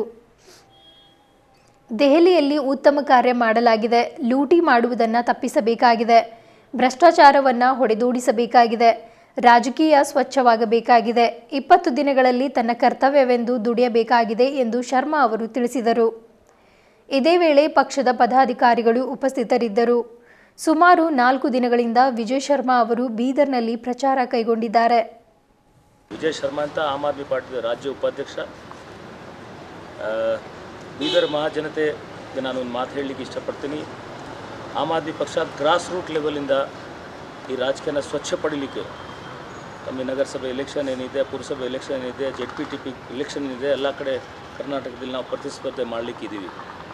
Speaker 1: ದೆಹಲಿಯಲ್ಲಿ ಉತ್ತಮ ಕಾರ್ಯ ಮಾಡಲಾಗಿದೆ ಲೂಟಿ ಮಾಡುವುದನ್ನು ತಪ್ಪಿಸಬೇಕಾಗಿದೆ ಭ್ರಷ್ಟಾಚಾರವನ್ನು ಹೊಡೆದೋಡಿಸಬೇಕಾಗಿದೆ ರಾಜಕೀಯ ಸ್ವಚ್ಛವಾಗಬೇಕಾಗಿದೆ ಇಪ್ಪತ್ತು ದಿನಗಳಲ್ಲಿ ತನ್ನ ಕರ್ತವ್ಯವೆಂದು ದುಡಿಯಬೇಕಾಗಿದೆ ಎಂದು ಶರ್ಮಾ ಅವರು ತಿಳಿಸಿದರು ಇದೇ ವೇಳೆ ಪಕ್ಷದ ಪದಾಧಿಕಾರಿಗಳು ಉಪಸ್ಥಿತರಿದ್ದರು ಸುಮಾರು ನಾಲ್ಕು ದಿನಗಳಿಂದ ವಿಜಯ್ ಶರ್ಮಾ ಅವರು ಬೀದರ್ನಲ್ಲಿ ಪ್ರಚಾರ ಕೈಗೊಂಡಿದ್ದಾರೆ
Speaker 6: ವಿಜಯ್ ಶರ್ಮಾ ಅಂತ ಆಮ್ ಆದ್ಮಿ ಪಾರ್ಟಿದ ರಾಜ್ಯ ಉಪಾಧ್ಯಕ್ಷ ಆ, ಬೀದರ್ ಮಹಾಜನತೆಗೆ ನಾನು ಒಂದು ಮಾತು ಹೇಳಲಿಕ್ಕೆ ಇಷ್ಟಪಡ್ತೀನಿ ಆಮ್ ಆದ್ಮಿ ಪಕ್ಷ ಗ್ರಾಸ್ ರೂಟ್ ಲೆವೆಲಿಂದ ಈ ರಾಜಕೀಯನ ಸ್ವಚ್ಛ ಪಡೀಲಿಕ್ಕೆ ನಮ್ಮ ನಗರಸಭೆ ಎಲೆಕ್ಷನ್ ಏನಿದೆ ಪುರಸಭೆ ಎಲೆಕ್ಷನ್ ಏನಿದೆ Z P T P election ಏನಿದೆ ಎಲ್ಲ ಕಡೆ ಕರ್ನಾಟಕದಲ್ಲಿ ನಾವು ಪ್ರತಿಸ್ಪರ್ಧೆ ಮಾಡಲಿಕ್ಕಿದ್ದೀವಿ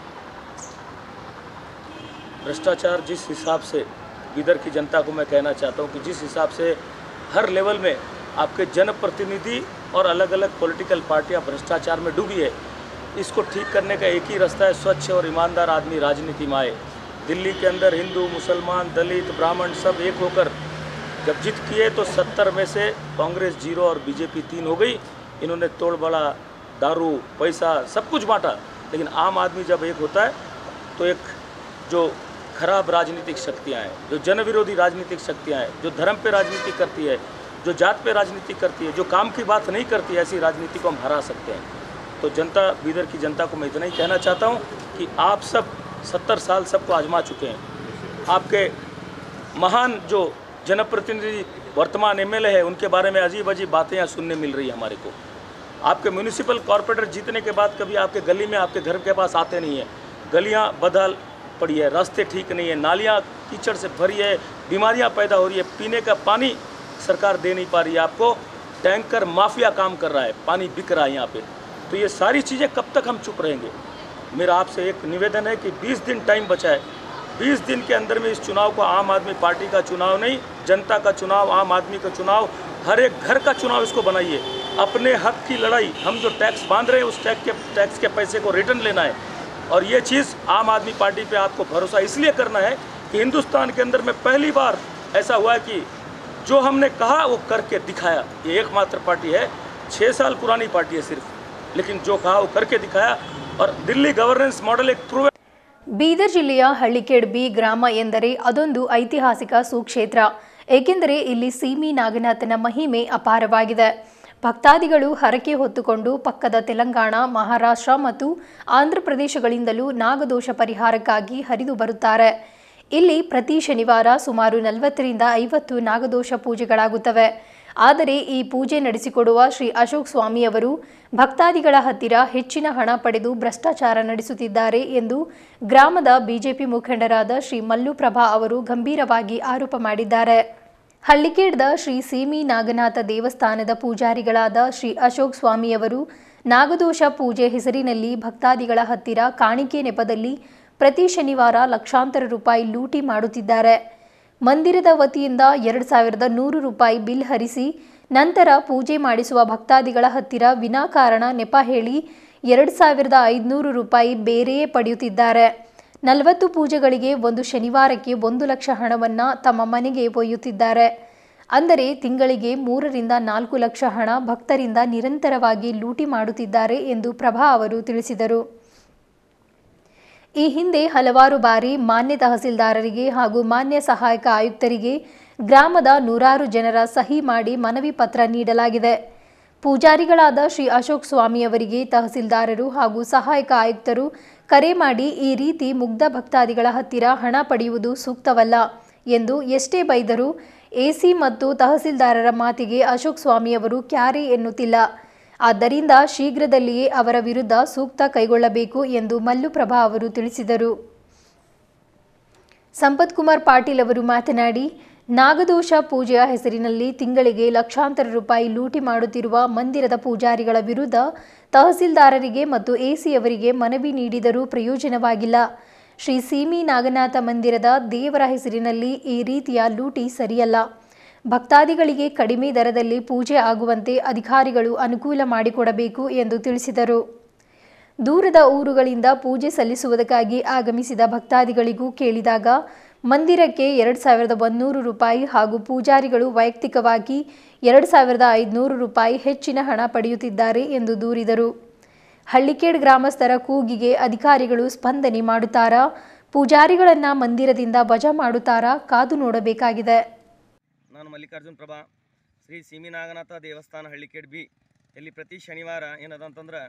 Speaker 6: भ्रष्टाचार जिस हिसाब से बिदर की जनता को मैं कहना चाहता हूँ कि जिस हिसाब से हर लेवल में आपके जनप्रतिनिधि और अलग अलग पॉलिटिकल पार्टियाँ भ्रष्टाचार में डूबी है इसको ठीक करने का एक ही रास्ता है स्वच्छ और ईमानदार आदमी राजनीति में आए दिल्ली के अंदर हिंदू मुसलमान दलित ब्राह्मण सब एक होकर जब जीत किए तो सत्तर में से कांग्रेस जीरो और बीजेपी तीन हो गई इन्होंने तोड़ बड़ा दारू पैसा सब कुछ बांटा लेकिन आम आदमी जब एक होता है तो एक जो खराब राजनीतिक शक्तियाँ हैं जो जन विरोधी राजनीतिक शक्तियाँ हैं जो धर्म पे राजनीति करती है जो जात पे राजनीति करती है जो काम की बात नहीं करती है ऐसी राजनीति को हम हरा सकते हैं तो जनता बीदर की जनता को मैं इतना ही कहना चाहता हूँ कि आप सब सत्तर साल सबको आजमा चुके हैं आपके महान जो जनप्रतिनिधि वर्तमान एमएलए है उनके बारे में अजीब अजीब बातें यहाँ सुनने मिल रही है हमारे को आपके म्यूनिसिपल कॉरपोरेटर जीतने के बाद कभी आपके गली में आपके घर के पास आते नहीं है गलियाँ बदहाल पड़ी है रास्ते ठीक नहीं है नालियाँ कीचड़ से भरी है बीमारियाँ पैदा हो रही है पीने का पानी सरकार दे नहीं पा रही है आपको टैंकर माफिया काम कर रहा है पानी बिक रहा है यहाँ पे तो ये सारी चीज़ें कब तक हम चुप रहेंगे मेरा आपसे एक निवेदन है कि 20 दिन टाइम बचा है 20 दिन के अंदर में इस चुनाव को आम आदमी पार्टी का चुनाव नहीं जनता का चुनाव आम आदमी का चुनाव हर एक घर का चुनाव इसको बनाइए अपने हक की लड़ाई हम जो टैक्स बांध रहे हैं उस टैक्स के टैक्स के पैसे को रिटर्न लेना है और ये चीज़ आम आदमी पार्टी पे आपको भरोसा इसलिए करना है कि हिंदुस्तान के अंदर में पहली बार ऐसा हुआ है कि जो हमने कहा वो करके दिखाया ये एकमात्र पार्टी है छः साल पुरानी पार्टी है सिर्फ लेकिन जो कहा वो करके दिखाया और दिल्ली गवर्नेंस मॉडल एक प्रूव
Speaker 1: ಬೀದರ್ ಜಿಲ್ಲೆಯ ಹಳ್ಳಿಕೆಡ್ಬಿ ಗ್ರಾಮ ಎಂದರೆ ಅದೊಂದು ಐತಿಹಾಸಿಕ ಸುಕ್ಷೇತ್ರ ಏಕೆಂದರೆ ಇಲ್ಲಿ ಸೀಮಿ ನಾಗನಾಥನ ಮಹಿಮೆ ಅಪಾರವಾಗಿದೆ ಭಕ್ತಾದಿಗಳು ಹರಕೆ ಹೊತ್ತುಕೊಂಡು ಪಕ್ಕದ ತೆಲಂಗಾಣ ಮಹಾರಾಷ್ಟ್ರ ಮತ್ತು ಆಂಧ್ರ ಪ್ರದೇಶಗಳಿಂದಲೂ ನಾಗದೋಷ ಪರಿಹಾರಕ್ಕಾಗಿ ಹರಿದು ಬರುತ್ತಾರೆ ಇಲ್ಲಿ ಪ್ರತಿ ಶನಿವಾರ ಸುಮಾರು ನಲವತ್ತರಿಂದ ಐವತ್ತು ನಾಗದೋಷ ಪೂಜೆಗಳಾಗುತ್ತವೆ ಆದರೆ ಈ ಪೂಜೆ ನಡೆಸಿಕೊಡುವ ಶ್ರೀ ಅಶೋಕ್ ಸ್ವಾಮಿಯವರು ಭಕ್ತಾದಿಗಳ ಹತ್ತಿರ ಹೆಚ್ಚಿನ ಹಣ ಪಡೆದು ಭ್ರಷ್ಟಾಚಾರ ನಡೆಸುತ್ತಿದ್ದಾರೆ ಎಂದು ಗ್ರಾಮದ ಬಿಜೆಪಿ ಮುಖಂಡರಾದ ಶ್ರೀ ಮಲ್ಲುಪ್ರಭಾ ಅವರು ಗಂಭೀರವಾಗಿ ಆರೋಪ ಮಾಡಿದ್ದಾರೆ ಹಳ್ಳಿಕೇಡ್ದ ಶ್ರೀ ಸೀಮಿ ನಾಗನಾಥ ದೇವಸ್ಥಾನದ ಪೂಜಾರಿಗಳಾದ ಶ್ರೀ ಅಶೋಕ್ ಸ್ವಾಮಿಯವರು ನಾಗದೋಷ ಪೂಜೆ ಹೆಸರಿನಲ್ಲಿ ಭಕ್ತಾದಿಗಳ ಹತ್ತಿರ ಕಾಣಿಕೆ ನೆಪದಲ್ಲಿ ಪ್ರತಿ ಶನಿವಾರ ಲಕ್ಷಾಂತರ ರೂಪಾಯಿ ಲೂಟಿ ಮಾಡುತ್ತಿದ್ದಾರೆ ಮಂದಿರದ ವತಿಯಿಂದ ಎರಡು ಸಾವಿರದ ನೂರು ರೂಪಾಯಿ ಬಿಲ್ ಹರಿಸಿ ನಂತರ ಪೂಜೆ ಮಾಡಿಸುವ ಭಕ್ತಾದಿಗಳ ಹತ್ತಿರ ವಿನಾಕಾರಣ ನೆಪ ಹೇಳಿ ಎರಡು ಸಾವಿರದ ಐದುನೂರು ರೂಪಾಯಿ ಬೇರೆಯೇ ಪಡೆಯುತ್ತಿದ್ದಾರೆ ನಲವತ್ತು ಪೂಜೆಗಳಿಗೆ ಒಂದು ಶನಿವಾರಕ್ಕೆ ಒಂದು ಲಕ್ಷ ಹಣವನ್ನು ತಮ್ಮ ಮನೆಗೆ ಒಯ್ಯುತ್ತಿದ್ದಾರೆ ಅಂದರೆ ತಿಂಗಳಿಗೆ ಮೂರರಿಂದ ನಾಲ್ಕು ಲಕ್ಷ ಹಣ ಭಕ್ತರಿಂದ ನಿರಂತರವಾಗಿ ಲೂಟಿ ಮಾಡುತ್ತಿದ್ದಾರೆ ಎಂದು ಪ್ರಭಾ ಅವರು ತಿಳಿಸಿದರು ಈ ಹಿಂದೆ ಹಲವಾರು ಬಾರಿ ಮಾನ್ಯ ತಹಸೀಲ್ದಾರರಿಗೆ ಹಾಗೂ ಮಾನ್ಯ ಸಹಾಯಕ ಆಯುಕ್ತರಿಗೆ ಗ್ರಾಮದ ನೂರಾರು ಜನರ ಸಹಿ ಮಾಡಿ ಮನವಿ ಪತ್ರ ನೀಡಲಾಗಿದೆ ಪೂಜಾರಿಗಳಾದ ಶ್ರೀ ಅಶೋಕ್ ಸ್ವಾಮಿಯವರಿಗೆ ತಹಸೀಲ್ದಾರರು ಹಾಗೂ ಸಹಾಯಕ ಆಯುಕ್ತರು ಕರೆ ಮಾಡಿ ಈ ರೀತಿ ಮುಗ್ಧ ಭಕ್ತಾದಿಗಳ ಹತ್ತಿರ ಹಣ ಪಡೆಯುವುದು ಸೂಕ್ತವಲ್ಲ ಎಂದು ಎಷ್ಟೇ ಬೈದರೂ ಎಸಿ ಮತ್ತು ತಹಸೀಲ್ದಾರರ ಮಾತಿಗೆ ಅಶೋಕ್ ಸ್ವಾಮಿಯವರು ಕ್ಯಾರೆ ಎನ್ನುತ್ತಿಲ್ಲ ಆದ್ದರಿಂದ ಶೀಘ್ರದಲ್ಲಿಯೇ ಅವರ ವಿರುದ್ಧ ಸೂಕ್ತ ಕೈಗೊಳ್ಳಬೇಕು ಎಂದು ಮಲ್ಲುಪ್ರಭಾ ಅವರು ತಿಳಿಸಿದರು ಸಂಪತ್ ಕುಮಾರ್ ಪಾಟೀಲ್ ಅವರು ಮಾತನಾಡಿ ನಾಗದೋಷ ಪೂಜೆಯ ಹೆಸರಿನಲ್ಲಿ ತಿಂಗಳಿಗೆ ಲಕ್ಷಾಂತರ ರೂಪಾಯಿ ಲೂಟಿ ಮಾಡುತ್ತಿರುವ ಮಂದಿರದ ಪೂಜಾರಿಗಳ ವಿರುದ್ಧ ತಹಸೀಲ್ದಾರರಿಗೆ ಮತ್ತು ಎಸಿಯವರಿಗೆ ಮನವಿ ನೀಡಿದರೂ ಪ್ರಯೋಜನವಾಗಿಲ್ಲ ಶ್ರೀ ಸೀಮಿ ನಾಗನಾಥ ಮಂದಿರದ ದೇವರ ಹೆಸರಿನಲ್ಲಿ ಈ ರೀತಿಯ ಲೂಟಿ ಸರಿಯಲ್ಲ ಭಕ್ತಾದಿಗಳಿಗೆ ಕಡಿಮೆ ದರದಲ್ಲಿ ಪೂಜೆ ಆಗುವಂತೆ ಅಧಿಕಾರಿಗಳು ಅನುಕೂಲ ಮಾಡಿಕೊಡಬೇಕು ಎಂದು ತಿಳಿಸಿದರು ದೂರದ ಊರುಗಳಿಂದ ಪೂಜೆ ಸಲ್ಲಿಸುವುದಕ್ಕಾಗಿ ಆಗಮಿಸಿದ ಭಕ್ತಾದಿಗಳಿಗೂ ಕೇಳಿದಾಗ ಮಂದಿರಕ್ಕೆ ಎರಡು ಸಾವಿರದ ಒಂದೂರು ರೂಪಾಯಿ ಹಾಗೂ ಪೂಜಾರಿಗಳು ವೈಯಕ್ತಿಕವಾಗಿ ಎರಡು ಸಾವಿರದ ಐದುನೂರು ರೂಪಾಯಿ ಹೆಚ್ಚಿನ ಹಣ ಪಡೆಯುತ್ತಿದ್ದಾರೆ ಎಂದು ದೂರಿದರು ಹಳ್ಳಿಕೇಡ್ ಗ್ರಾಮಸ್ಥರ ಕೂಗಿಗೆ ಅಧಿಕಾರಿಗಳು ಸ್ಪಂದನೆ ಮಾಡುತ್ತಾರಾ ಪೂಜಾರಿಗಳನ್ನ ಮಂದಿರದಿಂದ ವಜಾ ಮಾಡುತ್ತಾರಾ ಕಾದು ನೋಡಬೇಕಾಗಿದೆ
Speaker 7: ನಾನು ಮಲ್ಲಿಕಾರ್ಜುನ್ ಪ್ರಭಾ ಶ್ರೀ ಸೀಮಿನಾಗನಾಥ ದೇವಸ್ಥಾನ ಹಳ್ಳಿಕೇಡ್ ಬಿ ಇಲ್ಲಿ ಪ್ರತಿ ಶನಿವಾರ ಏನದ ಅಂತಂದ್ರೆ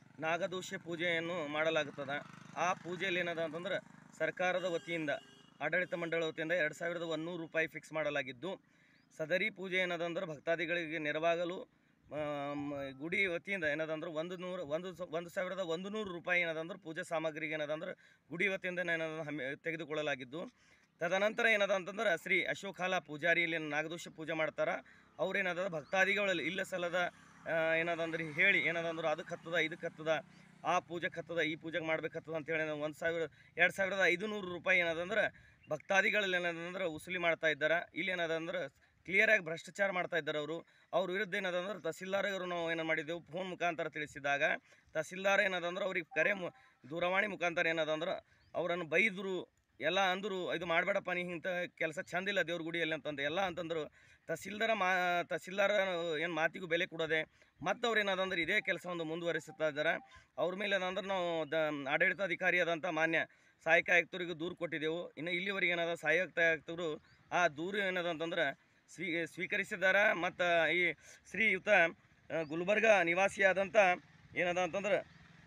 Speaker 7: ನಾಗದೋಷ ಪೂಜೆಯನ್ನು ಮಾಡಲಾಗುತ್ತದೆ ಆ ಪೂಜೆಯಲ್ಲಿ ಏನದ ಅಂತಂದ್ರೆ ಸರ್ಕಾರದ ವತಿಯಿಂದ ಆಡಳಿತ ಮಂಡಳಿ ವತಿಯಿಂದ ಎರಡು ಸಾವಿರದ ಒಂದೂರು ರೂಪಾಯಿ ಫಿಕ್ಸ್ ಮಾಡಲಾಗಿದ್ದು ಸದರಿ ಪೂಜೆ ಏನದಂದ್ರೆ ಭಕ್ತಾದಿಗಳಿಗೆ ನೆರವಾಗಲು ಆ, ಮ, ಗುಡಿ ವತಿಯಿಂದ ಏನದಂದ್ರೆ ಒಂದು ನೂರು ಒಂದು ಸ- ಒಂದು ಸಾವಿರದ ಒಂದು ನೂರು ರೂಪಾಯಿ ಏನದಂದ್ರೆ ಪೂಜೆ ಸಾಮಗ್ರಿಗೆ ಏನದಂದ್ರೆ ಗುಡಿ ವತಿಯಿಂದ ಏನದ ಹಮ್ಮಿ ತೆಗೆದುಕೊಳ್ಳಲಾಗಿದ್ದು ತದನಂತರ ಏನದ ಅಂತಂದ್ರೆ ಶ್ರೀ ಅಶೋಕ್ ಹಾಲ ಪೂಜಾರಿ ಇಲ್ಲಿ ನಾಗದೋಷ ಪೂಜೆ ಮಾಡ್ತಾರ ಅವ್ರು ಏನದ ಭಕ್ತಾದಿಗಳಲ್ಲಿ ಇಲ್ಲ ಸಲದ ಆ, ಏನದಂದ್ರೆ ಹೇಳಿ ಏನದಂದ್ರೆ ಅದಕ್ಕೆ ಹತ್ತದ ಇದಕ್ಕೆ ಹತ್ತದ ಆ ಪೂಜೆಗೆ ಹತ್ತದ ಈ ಪೂಜೆಗೆ ಮಾಡ್ಬೇಕತ್ತದ ಅಂತೇಳಿ ಒಂದು ಸಾವಿರ ಎರಡು ಸಾವಿರದ ಐದುನೂರು ರೂಪಾಯಿ ಏನದಂದ್ರೆ ಭಕ್ತಾದಿಗಳಲ್ಲಿ ಏನದಂದ್ರೆ ವಸೂಲಿ ಮಾಡ್ತಾ ಇದ್ದಾರೆ ಇಲ್ಲಿ ಏನದಂದ್ರೆ ಕ್ಲಿಯರಾಗಿ ಭ್ರಷ್ಟಾಚಾರ ಮಾಡ್ತಾ ಇದ್ದಾರೆ ಅವರು ಅವ್ರ ವಿರುದ್ಧ ಏನದಂದ್ರೆ ತಹಸೀಲ್ದಾರರು ನಾವು ಏನು ಮಾಡಿದ್ದೆವು ಫೋನ್ ಮುಖಾಂತರ ತಿಳಿಸಿದಾಗ ತಹಸೀಲ್ದಾರ್ ಏನದಂದ್ರೆ ಅವ್ರಿಗೆ ಕರೆ ಮು ದೂರವಾಣಿ ಮುಖಾಂತರ ಏನದಂದ್ರೆ ಅವರನ್ನು ಬೈದರು ಎಲ್ಲ ಅಂದರು ಇದು ಮಾಡಬೇಡಪ್ಪ ನೀ ಇಂಥ ಕೆಲಸ ಚಂದಿಲ್ಲ ದೇವ್ರ ಗುಡಿಯಲ್ಲಿ ಅಂತಂದು ಎಲ್ಲ ಅಂತಂದರು ತಹಸೀಲ್ದಾರ ಮಾ ತಹಸೀಲ್ದಾರ ಏನು ಮಾತಿಗೂ ಬೆಲೆ ಕೊಡೋದೆ ಮತ್ತು ಅವ್ರು ಏನದಂದ್ರೆ ಇದೇ ಕೆಲಸವನ್ನು ಮುಂದುವರಿಸುತ್ತಾ ಇದ್ದಾರೆ ಅವ್ರ ಮೇಲೆ ಏನಂದ್ರೆ ನಾವು ದ ಆಡಳಿತಾಧಿಕಾರಿ ಆದಂಥ ಮಾನ್ಯ ಸಹಾಯಕ ಆಯುಕ್ತರಿಗೂ ದೂರು ಕೊಟ್ಟಿದ್ದೆವು ಇನ್ನು ಇಲ್ಲಿವರೆಗೆ ಏನದ ಸಹಾಯಕ ಆಯುಕ್ತರು ಆ ದೂರು ಏನದ ಅಂತಂದ್ರೆ ಸ್ವೀ ಸ್ವೀಕರಿಸಿದ್ದಾರೆ ಮತ್ತು ಈ ಶ್ರೀಯುತ ಆ, ಗುಲ್ಬರ್ಗ ನಿವಾಸಿಯಾದಂಥ ಏನದ ಅಂತಂದ್ರೆ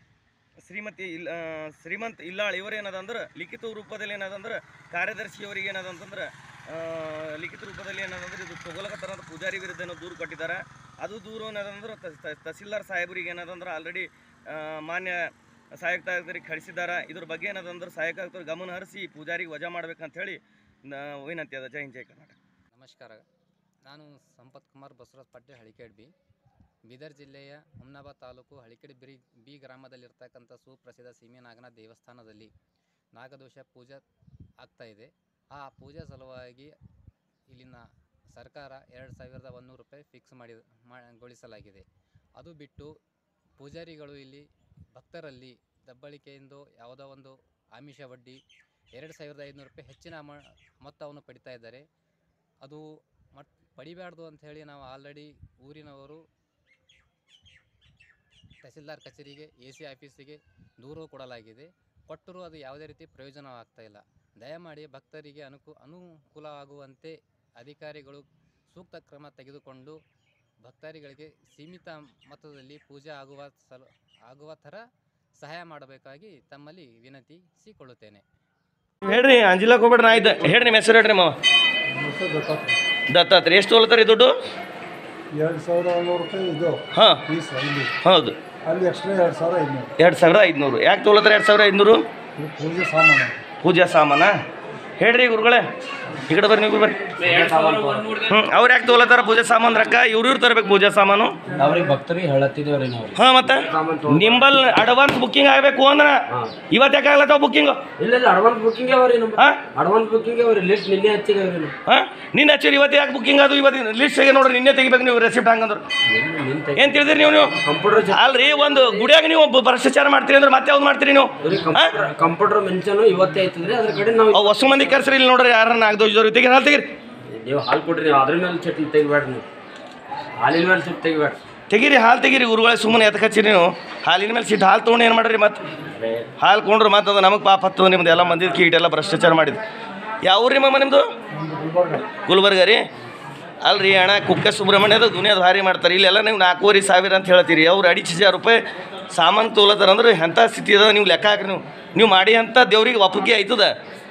Speaker 7: ಶ್ರೀಮತಿ ಇಲ್ಲ ಆ, ಶ್ರೀಮಂತ್ ಇಲ್ಲಾಳ್ ಇವರೇನದ ಅಂದ್ರೆ ಲಿಖಿತ ರೂಪದಲ್ಲಿ ಏನದಂದ್ರೆ ಕಾರ್ಯದರ್ಶಿಯವರಿಗೆ ಏನದ ಅಂತಂದ್ರೆ ಆ, ಲಿಖಿತ ರೂಪದಲ್ಲಿ ಏನದಂದ್ರೆ ಇದು ತೊಗೊಲಕತ್ತಾರ ಅಂತ ಪೂಜಾರಿ ವಿರುದ್ಧ ಏನೋ ದೂರು ಕೊಟ್ಟಿದ್ದಾರೆ ಅದು ದೂರು ಏನದಂದ್ರೆ ತ- ತ- ತಹಸೀಲ್ದಾರ್ ಸಾಹೇಬರಿಗೆ ಏನದಂದ್ರೆ ಆಲ್ರೆಡಿ ಮಾನ್ಯ ಸಹಾಯಕ ಆಯುಕ್ತರಿಗೆ ಕಳಿಸಿದ್ದಾರೆ ಇದ್ರ ಬಗ್ಗೆ ಏನದಂದ್ರೆ ಸಹಾಯಕ ಆಯುಕ್ತರು ಗಮನ ಹರಿಸಿ ಪೂಜಾರಿಗೆ ವಜಾ ಮಾಡ್ಬೇಕಂತ ಹೇಳಿ ನ- ವಿನಂತಿ ಅದ ಜೈ ಹಿಂದ್ ಜೈ ಕರ್ನಾಟಕ
Speaker 8: ನಮಸ್ಕಾರ ನಾನು ಸಂಪತ್ ಕುಮಾರ್ ಬಸವರಾಜ್ ಪಾಟೀಲ್ ಹಳಿಕೇಡ್ ಬಿ ಬೀದರ್ ಜಿಲ್ಲೆಯ ಹುಮ್ನಾಬಾದ್ ತಾಲೂಕು ಹಳಿಕೇಡ್ ಬಿ ಬಿ ಗ್ರಾಮದಲ್ಲಿರ್ತಕ್ಕಂಥ ಸುಪ್ರಸಿದ್ಧ ಸೀಮೆ ನಾಗನಾಥ ದೇವಸ್ಥಾನದಲ್ಲಿ ನಾಗದೋಷ ಪೂಜೆ ಆಗ್ತಾ ಇದೆ ಆ ಪೂಜೆ ಸಲುವಾಗಿ ಇಲ್ಲಿನ ಸರ್ಕಾರ ಎರಡು ಸಾವಿರದ ಒಂದೂರು ರೂಪಾಯಿ ಫಿಕ್ಸ್ ಮಾಡಿ ಗೊಳಿಸಲಾಗಿದೆ ಅದು ಬಿಟ್ಟು ಪೂಜಾರಿಗಳು ಇಲ್ಲಿ ಭಕ್ತರಲ್ಲಿ ದಬ್ಬಳಿಕೆಯಿಂದ ಯಾವುದೋ ಒಂದು ಆಮಿಷ ವಡ್ಡಿ ಎರಡು ಸಾವಿರದ ಐದುನೂರು ರೂಪಾಯಿ ಹೆಚ್ಚಿನ ಅಮ ಮೊತ್ತವನ್ನು ಪಡಿತಾ ಇದ್ದಾರೆ ಅದು ಮಟ್ ಪಡಿಬಾರ್ದು ಅಂತ ಹೇಳಿ ನಾವು ಆಲ್ರೆಡಿ ಊರಿನವರು ತಹಸೀಲ್ದಾರ್ ಕಚೇರಿಗೆ ಎ ಸಿ ಆಫೀಸಿಗೆ ದೂರು ಕೊಡಲಾಗಿದೆ ಕೊಟ್ಟರೂ ಅದು ಯಾವುದೇ ರೀತಿ ಪ್ರಯೋಜನವಾಗ್ತಾ ಇಲ್ಲ ದಯಮಾಡಿ ಭಕ್ತರಿಗೆ ಅನುಕೂ ಅನುಕೂಲವಾಗುವಂತೆ ಅಧಿಕಾರಿಗಳು ಸೂಕ್ತ ಕ್ರಮ ತೆಗೆದುಕೊಂಡು ಭಕ್ತಾದಿಗಳಿಗೆ ಸೀಮಿತ ಮೊತ್ತದಲ್ಲಿ ಪೂಜೆ ಆಗುವ ಸಲ ಆಗುವ ಥರ ಸಹಾಯ ಮಾಡಬೇಕಾಗಿ ತಮ್ಮಲ್ಲಿ ವಿನಂತಿಸಿಕೊಳ್ಳುತ್ತೇನೆ
Speaker 7: ಹೇಳ್ರಿ ಅಂಜಿಲಕ್ಕೆ ಹೋಗ್ಬೇಡ್ರಿ ನಾ ಇದ್ದ ಹೇಳ್ರಿ ನಿಮ್ಮ ಹೆಸರು ಹೇಳ್ರಿ ಮಾವ ದತ್ತಾತ್ರಿ ಎಷ್ಟು ತೊಗೊಳ್ತಾರೆ ದುಡ್ಡು
Speaker 9: ಎರಡು ಸಾವಿರದ ಏಳ್ನೂರು ರೂಪಾಯಿ ಇದು
Speaker 6: ಹಾಂ
Speaker 9: ಫೀಸ್ ಇಲ್ಲಿ
Speaker 6: ಹೌದು
Speaker 9: ಅಲ್ಲಿ ಎಕ್ಸ್ಟ್ರಾ ಎರಡು ಸಾವಿರ ಐನೂರು
Speaker 6: ಎರಡು ಸಾವಿರದ ಐದುನೂರು ಯಾಕೆ ತೊಗೊಳತ್ತಾರೆ ಎರಡು ಸಾವಿರದ ಐದುನೂರು
Speaker 9: ಇದು ಪೂಜೆ ಸಾಮಾನು
Speaker 6: ಪೂಜಾ ಸಾಮಾನ ಹೇಳ್ರಿ ಗುರುಗಳೇ ಈ ಕಡೆ ಬರ್ರಿ ನೀವು ಬರ್ರಿ ಹ್ಞೂ ಅವ್ರು ಯಾಕೆ ತೊಗೊಳತ್ತಾರ ಪೂಜೆ ಸಾಮಾನು ರೊಕ್ಕ ಇವ್ರು ಇವ್ರು ತರಬೇಕು ಪೂಜೆ ಸಾಮಾನು
Speaker 10: ಅವ್ರಿಗೆ ಭಕ್ತರಿಗೆ ಹೇಳತ್ತಿದ್ದೇವ್ರಿ ನಾವು
Speaker 6: ಹಾಂ ಮತ್ತೆ ನಿಂಬಲ್ ಅಡ್ವಾನ್ಸ್ ಬುಕ್ಕಿಂಗ್ ಆಗಬೇಕು ಅಂದ್ರ ಇವತ್ತು ಯಾಕೆ ಆಗ್ಲತ್ತಾವ ಬುಕ್ಕಿಂಗ್
Speaker 10: ಇಲ್ಲ ಇಲ್ಲ ಅಡ್ವಾನ್ಸ್ ಬುಕ್ಕಿಂಗ್ ಅವ್ರಿ ನಮ್ಮ
Speaker 6: ಹಾಂ
Speaker 10: ಅಡ್ವಾನ್ಸ್ ಬುಕ್ಕಿಂಗ್ ಅವ್ರಿ ಲಿಸ್ಟ್ ನಿನ್ನೆ ಹಚ್ಚಿಗೆ ಅವ್ರಿ ನಾವು
Speaker 6: ಹಾಂ ನಿನ್ನ ಹಚ್ಚಿರಿ ಇವತ್ತು ಯಾಕೆ ಬುಕ್ಕಿಂಗ್ ಅದು ಇವತ್ತು ಲಿಸ್ಟ್ ನೋಡ್ರಿ ನಿನ್ನೆ ತೆಗಿಬೇಕು ನೀವು ರೆಸಿಪ್ಟ್ ಹಂಗಂದ್ರೆ ಏನು ತಿಳಿದಿರಿ ನೀವು ನೀವು
Speaker 10: ಕಂಪ್ಯೂಟರ್
Speaker 6: ಅಲ್ರಿ ಒಂದು ಗುಡಿಯಾಗ ನೀವು ಒಬ್ಬ ಭ್ರಷ್ಟಾಚಾರ ಮಾಡ್ತೀರಿ ಅಂದ್ರೆ ಮತ್ತೆ ಯಾವ್ದು ಮಾಡ್ತೀರಿ ನೀವು
Speaker 10: ಕಂಪ್ಯೂಟರ್ ಕಂಪ್ಯೂಟರ್ ಮೆನ್ಷನ್ ಇವತ್ತೇ ಐತದ್ರಿ ಅದ್ರ ಕಡೆ ನಾವು
Speaker 6: ಅವ್ ಹೊಸ ಮಂದಿ ಕರ್ಸ್ರಿ ಇಲ್ಲಿ ನೋಡ್ರಿ ಯಾರನ್ನ ನಾಲ್ಕು ತೆಗಿರಿ ಹಾಲು ತೆಗಿರಿ
Speaker 10: ನೀವು ಹಾಲು ಕೊಡ್ರಿ ನೀವು ಅದ್ರ ಮೇಲೆ ಚಟ್ನಿ ತೆಗಿಬೇಡ್ರಿ ನೀವು ಹಾಲಿನ ಮೇಲೆ ಸಿಟ್ಟು ತೆಗಿಬೇಡ್ರಿ
Speaker 6: ತೆಗೀರಿ ಹಾಲು ತೆಗೀರಿ ಗುರುಗಳೇ ಸುಮ್ಮನೆ ಎದಕ್ಕೆ ಹಚ್ಚಿರಿ ನೀವು ಹಾಲಿನ ಮೇಲೆ ಸಿಟ್ಟು ಹಾಲು ತೊಗೊಂಡು ಏನು ಮಾಡ್ರಿ ಮತ್ತೆ ಹಾಲು ಕೊಂಡ್ರು ಮತ್ತೆ ಅದು ನಮಗೆ ಪಾಪ ಹತ್ತದ ನಿಮ್ದು ಎಲ್ಲ ಮಂದಿ ಕೀಟ್ ಎಲ್ಲ ಭ್ರಷ್ಟಾಚಾರ ಮಾಡಿದ್ದು ಯಾವ ಊರು ರೀ ಮಮ್ಮ ನಿಮ್ಮದು ಗುಲ್ಬರ್ಗ ರೀ ಅಲ್ರಿ ಅಣ್ಣ ಕುಕ್ಕೆ ಸುಬ್ರಹ್ಮಣ್ಯದ ದುನಿಯಾದ ಭಾರಿ ಮಾಡ್ತಾರೆ ಇಲ್ಲೆಲ್ಲ ನೀವು ನಾಲ್ಕೂವರೆ ಸಾವಿರ ಅಂತ ಹೇಳ್ತೀರಿ ಅವ್ರು ಅಡಿಚ್ ಹಜಾರ್ ರೂಪಾಯಿ ಸಾಮಾನು ತೊಗೊಳತ್ತಾರ ಅಂದ್ರೆ ಎಂಥ ಸ್ಥಿತಿ ಅದ ನೀವು ಲೆಕ್ಕ ಹಾಕ್ರಿ ನೀವು ನೀವು ಮಾಡಿ ಅಂತ ದೇವ್ರಿಗೆ ಒಪ್ಪಿಗೆ ಆಯ್ತದ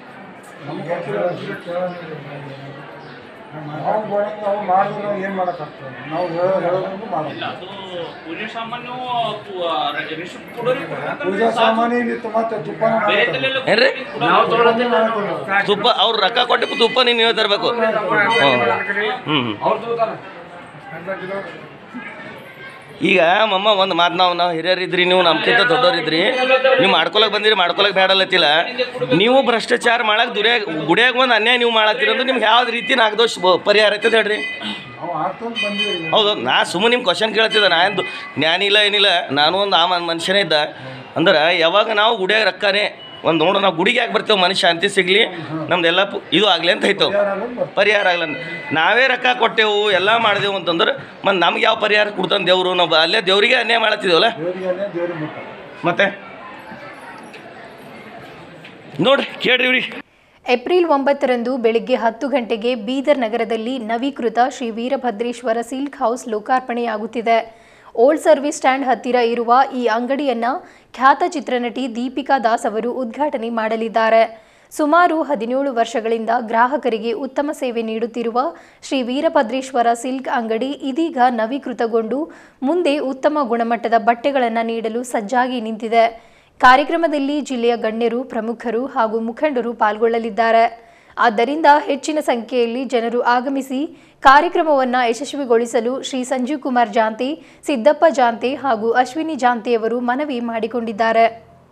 Speaker 9: ನಾವು ಮಾಡೋದು ನಾವು ಮಾಡಿದ್ರೆ ನಾವು ಏನು ಮಾಡೋಕ್ಕಾಗ್ತದೆ ನಾವು ಹೇಳೋ ಹೇಳೋದ್ರೂ ಮಾಡೋದು ಪೂಜಾ ಸಾಮಾನು ಇಲ್ಲಿತ್ತು ಮತ್ತೆ ತುಪ್ಪನ ಮಾಡೋದು.
Speaker 6: ಏನ್ರಿ
Speaker 10: ನಾವು ತೊಗೊಳತ್ತೆ
Speaker 6: ತುಪ್ಪ ಅವ್ರು ರೊಕ್ಕ ಕೊಟ್ಟು ತುಪ್ಪ ನೀವು ನೀವೇ ತರಬೇಕು ಹ್ಞೂ ಹ್ಞೂ
Speaker 10: ಅವ್ರು ತಗೋತಾರ
Speaker 6: ಈಗ ಮಮ್ಮ ಒಂದು ಮಾತು ನಾವು ನಾವು ಹಿರಿಯರಿದ್ರಿ ನೀವು ನಮ್ಕಿಂತ ದೊಡ್ಡವರಿದ್ರಿ ನೀವು ಮಾಡ್ಕೊಳಕ್ ಬಂದಿರಿ ಮಾಡ್ಕೊಳಕ್ ಬೇಡಲ್ಲತ್ತಿಲ್ಲ ನೀವು ಭ್ರಷ್ಟಾಚಾರ ಮಾಡಕ್ ದುರ್ಯಾಗ ಗುಡಿಯಾಗ ಒಂದು ಅನ್ಯಾಯ ನೀವು ಮಾಡತ್ತೀರಿ ಅಂದ್ರೆ ನಿಮ್ಗೆ ಯಾವ್ದು ರೀತಿ ನಾಲ್ಕು ಬ- ಪರಿಹಾರ ಐತದ ಹೇಳ್ರಿ
Speaker 9: ನಾವು ಆಗ್ತಂತ ಬಂದಿದ್ದೀವಿ
Speaker 6: ಹೌದು ನಾ ಸುಮ್ಮನೆ ನಿಮ್ಮ ಕ್ವಶನ್ ಕೇಳ್ತಿದ್ದೆ ನಾ ಏನು ಜ್ಞಾನಿ ಇಲ್ಲ ಏನಿಲ್ಲ ನಾನು ಒಂದು ಆ ಮನ್- ಮನುಷ್ಯನೇ ಇದ್ದ ಅಂದ್ರೆ ಯಾವಾಗ ನಾವು ಗುಡಿಯಾಗ ರೊಕ್ಕನೇ ಒಂದು ನೋಡು ನಾವು ಗುಡಿಗೆ ಯಾಕೆ ಬರ್ತೇವೆ ಮನುಷ್ಯ ಶಾಂತಿ ಸಿಗಲಿ ನಮ್ದೆಲ್ಲ ಪು- ಇದು ಆಗಲಿ ಅಂತ ಐತೇವೆ ಪರಿಹಾರ ಆಗಲ್ಲ ಅಂತ ನಾವೇ ರೊಕ್ಕ ಕೊಟ್ಟೆವು ಎಲ್ಲ ಮಾಡಿದೆವು ಅಂತಂದ್ರೆ ಮತ್ತು ನಮ್ಗೆ ಯಾವ ಪರಿಹಾರ ಕೊಡ್ತಾನೆ ದೇವರು ನಾವು ಅಲ್ಲೇ ದೇವರಿಗೆ ಅನ್ಯಾಯ ಮಾಡತ್ತಿದ್ದೇವಲ್ಲ
Speaker 9: ದೇವರಿಗೆ ದೇವ್ರಿಗೆ ಮುಟ್ಟ
Speaker 6: ಮತ್ತೆ ನೋಡ್ರಿ ಕೇಳ್ರಿ ಇವ್ರಿಗೆ
Speaker 1: ಏಪ್ರಿಲ್ ಒಂಬತ್ತರಂದು ಬೆಳಗ್ಗೆ ಹತ್ತು ಗಂಟೆಗೆ ಬೀದರ್ ನಗರದಲ್ಲಿ ನವೀಕೃತ ಶ್ರೀ ವೀರಭದ್ರೇಶ್ವರ ಸಿಲ್ಕ್ ಹೌಸ್ ಲೋಕಾರ್ಪಣೆಯಾಗುತ್ತಿದೆ ಓಲ್ಡ್ ಸರ್ವಿಸ್ ಸ್ಟ್ಯಾಂಡ್ ಹತ್ತಿರ ಇರುವ ಈ ಅಂಗಡಿಯನ್ನ ಖ್ಯಾತ ಚಿತ್ರನಟಿ ದೀಪಿಕಾ ದಾಸ್ ಅವರು ಉದ್ಘಾಟನೆ ಮಾಡಲಿದ್ದಾರೆ ಸುಮಾರು ಹದಿನೇಳು ವರ್ಷಗಳಿಂದ ಗ್ರಾಹಕರಿಗೆ ಉತ್ತಮ ಸೇವೆ ನೀಡುತ್ತಿರುವ ಶ್ರೀ ವೀರಭದ್ರೇಶ್ವರ ಸಿಲ್ಕ್ ಅಂಗಡಿ ಇದೀಗ ನವೀಕೃತಗೊಂಡು ಮುಂದೆ ಉತ್ತಮ ಗುಣಮಟ್ಟದ ಬಟ್ಟೆಗಳನ್ನು ನೀಡಲು ಸಜ್ಜಾಗಿ ನಿಂತಿದೆ ಕಾರ್ಯಕ್ರಮದಲ್ಲಿ ಜಿಲ್ಲೆಯ ಗಣ್ಯರು ಪ್ರಮುಖರು ಹಾಗೂ ಮುಖಂಡರು ಪಾಲ್ಗೊಳ್ಳಲಿದ್ದಾರೆ ಆದ್ದರಿಂದ ಹೆಚ್ಚಿನ ಸಂಖ್ಯೆಯಲ್ಲಿ ಜನರು ಆಗಮಿಸಿ ಕಾರ್ಯಕ್ರಮವನ್ನು ಯಶಸ್ವಿಗೊಳಿಸಲು ಶ್ರೀ ಸಂಜೀವ್ ಕುಮಾರ್ ಜಾಂತೆ ಸಿದ್ದಪ್ಪ ಜಾಂತೆ ಹಾಗೂ ಅಶ್ವಿನಿ ಜಾಂತೆಯವರು ಮನವಿ ಮಾಡಿಕೊಂಡಿದ್ದಾರೆ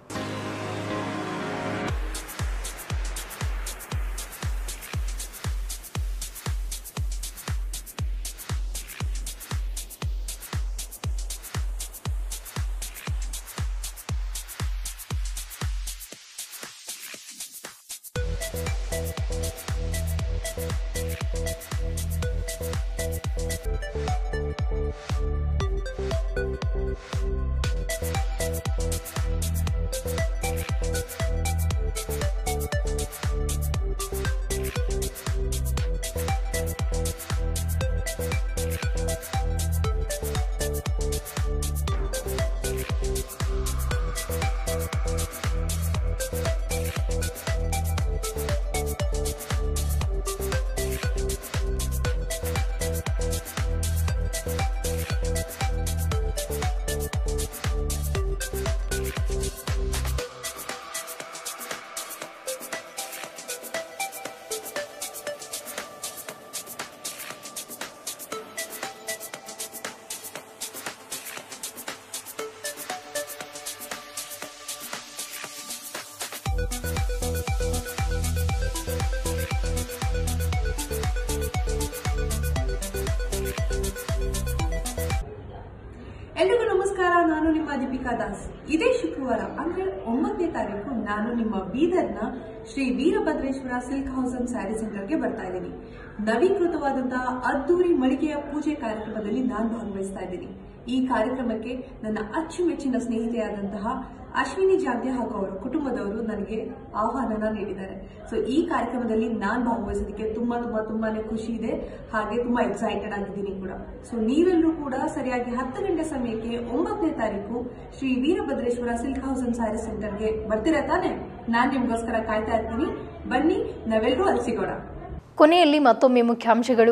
Speaker 11: ಎಲ್ರಿಗೂ ನಮಸ್ಕಾರ ನಾನು ನಿಮ್ಮ ದೀಪಿಕಾ ದಾಸ್ ಇದೇ ಶುಕ್ರವಾರ ಅಂದ್ರೆ ಒಂಬತ್ತನೇ ತಾರೀಕು ನಾನು ನಿಮ್ಮ ಬೀದರ್ನ Shri Veerabhadreshwara silk house and saree ಸೆಂಟರ್ಗೆ ಬರ್ತಾ ಇದ್ದೀನಿ ನವೀಕೃತವಾದಂತಹ ಅದ್ದೂರಿ ಮಳಿಗೆಯ ಪೂಜೆ ಕಾರ್ಯಕ್ರಮದಲ್ಲಿ ನಾನು ಭಾಗವಹಿಸ್ತಾ ಇದ್ದೀನಿ ಈ ಕಾರ್ಯಕ್ರಮಕ್ಕೆ ನನ್ನ ಅಚ್ಚುಮೆಚ್ಚಿನ ಸ್ನೇಹಿತೆಯಾದಂತಹ ಅಶ್ವಿನಿ ಜಾಂತೆ ಹಾಗೂ ಅವರ ಕುಟುಂಬದವರು ನನಗೆ ಆಹ್ವಾನನ ನೀಡಿದ್ದಾರೆ ಸೊ ಈ ಕಾರ್ಯಕ್ರಮದಲ್ಲಿ ನಾನು ಭಾಗವಹಿಸೋದಕ್ಕೆ ತುಂಬಾ ತುಂಬಾ ತುಂಬಾನೇ ಖುಷಿ ಇದೆ ಹಾಗೆ ತುಂಬಾ ಎಕ್ಸೈಟೆಡ್ ಆಗಿದ್ದೀನಿ ಕೂಡ ಸೊ ನೀವೆಲ್ಲರೂ ಕೂಡ ಸರಿಯಾಗಿ ಹತ್ತು ಗಂಟೆ ಸಮಯಕ್ಕೆ ಒಂಬತ್ತನೇ ತಾರೀಕು Shri Veerabhadreshwara silk house and saree ಸೆಂಟರ್ಗೆ ಬರ್ತೀರಾ ತಾನೆ ನಾನ್ ನಿಮ್ಗೋಸ್ಕರ ಕಾಯ್ತಾ ಇರ್ತೀನಿ ಬನ್ನಿ ನಾವೆಲ್ಲರೂ ಅಲ್ಲಿ ಸಿಗೋಣ
Speaker 1: ಕೊನೆಯಲ್ಲಿ ಮತ್ತೊಮ್ಮೆ ಮುಖ್ಯಾಂಶಗಳು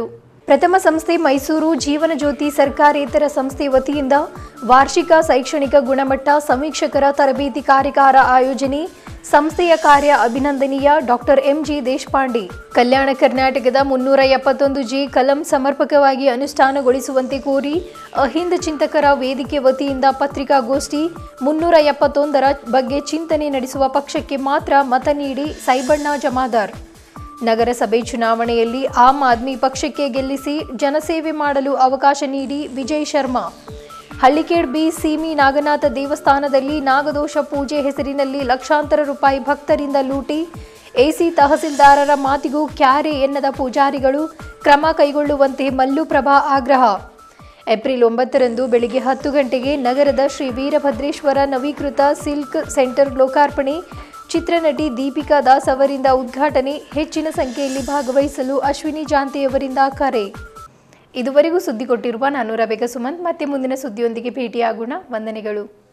Speaker 1: ಪ್ರಥಮ ಸಂಸ್ಥೆ ಮೈಸೂರು ಜೀವನ ಜ್ಯೋತಿ ಸರ್ಕಾರೇತರ ಸಂಸ್ಥೆ ವತಿಯಿಂದ ವಾರ್ಷಿಕ ಶೈಕ್ಷಣಿಕ ಗುಣಮಟ್ಟ ಸಮೀಕ್ಷಕರ ತರಬೇತಿ ಕಾರ್ಯಾಗಾರ ಆಯೋಜನೆ ಸಂಸ್ಥೆಯ ಕಾರ್ಯ ಅಭಿನಂದನೀಯ ಡಾಕ್ಟರ್ ಎಂಜಿ ದೇಶಪಾಂಡೆ ಕಲ್ಯಾಣ ಕರ್ನಾಟಕದ ಮುನ್ನೂರ ಎಪ್ಪತ್ತೊಂದು ಜಿ ಕಲಂ ಸಮರ್ಪಕವಾಗಿ ಅನುಷ್ಠಾನಗೊಳಿಸುವಂತೆ ಕೋರಿ ಅಹಿಂದ ಚಿಂತಕರ ವೇದಿಕೆ ವತಿಯಿಂದ ಪತ್ರಿಕಾಗೋಷ್ಠಿ ಮುನ್ನೂರ ಎಪ್ಪತ್ತೊಂದರ ಬಗ್ಗೆ ಚಿಂತನೆ ನಡೆಸುವ ಪಕ್ಷಕ್ಕೆ ಮಾತ್ರ ಮತ ನೀಡಿ ಸೈಬಣ್ಣ ಜಮಾದಾರ್ ನಗರಸಭೆ ಚುನಾವಣೆಯಲ್ಲಿ ಆಮ್ ಆದ್ಮಿ ಪಕ್ಷಕ್ಕೆ ಗೆಲ್ಲಿಸಿ ಜನಸೇವೆ ಮಾಡಲು ಅವಕಾಶ ನೀಡಿ ವಿಜಯ್ ಶರ್ಮಾ ಹಳ್ಳಿಕೇಡ್ ಬಿ ಸೀಮಿ ನಾಗನಾಥ ದೇವಸ್ಥಾನದಲ್ಲಿ ನಾಗದೋಷ ಪೂಜೆ ಹೆಸರಿನಲ್ಲಿ ಲಕ್ಷಾಂತರ ರೂಪಾಯಿ ಭಕ್ತರಿಂದ ಲೂಟಿ ಎಸಿ ತಹಸೀಲ್ದಾರರ ಮಾತಿಗೂ ಕ್ಯಾರೆ ಎನ್ನದ ಪೂಜಾರಿಗಳು ಕ್ರಮ ಕೈಗೊಳ್ಳುವಂತೆ ಮಲ್ಲುಪ್ರಭಾ ಆಗ್ರಹ ಏಪ್ರಿಲ್ ಒಂಬತ್ತರಂದು ಬೆಳಿಗ್ಗೆ ಹತ್ತು ಗಂಟೆಗೆ ನಗರದ ಶ್ರೀ ವೀರಭದ್ರೇಶ್ವರ ನವೀಕೃತ ಸಿಲ್ಕ್ ಸೆಂಟರ್ ಲೋಕಾರ್ಪಣೆ ಚಿತ್ರನಟಿ ದೀಪಿಕಾ ದಾಸ್ ಅವರಿಂದ ಉದ್ಘಾಟನೆ ಹೆಚ್ಚಿನ ಸಂಖ್ಯೆಯಲ್ಲಿ ಭಾಗವಹಿಸಲು ಅಶ್ವಿನಿ ಜಾಂತಿಯವರಿಂದ ಕರೆ ಇದುವರೆಗೂ ಸುದ್ದಿ ಕೊಟ್ಟಿರುವ ನಾನು ರಬೇಕ ಸುಮಂತ್ ಮತ್ತೆ ಮುಂದಿನ ಸುದ್ದಿಯೊಂದಿಗೆ ಭೇಟಿಯಾಗೋಣ ವಂದನೆಗಳು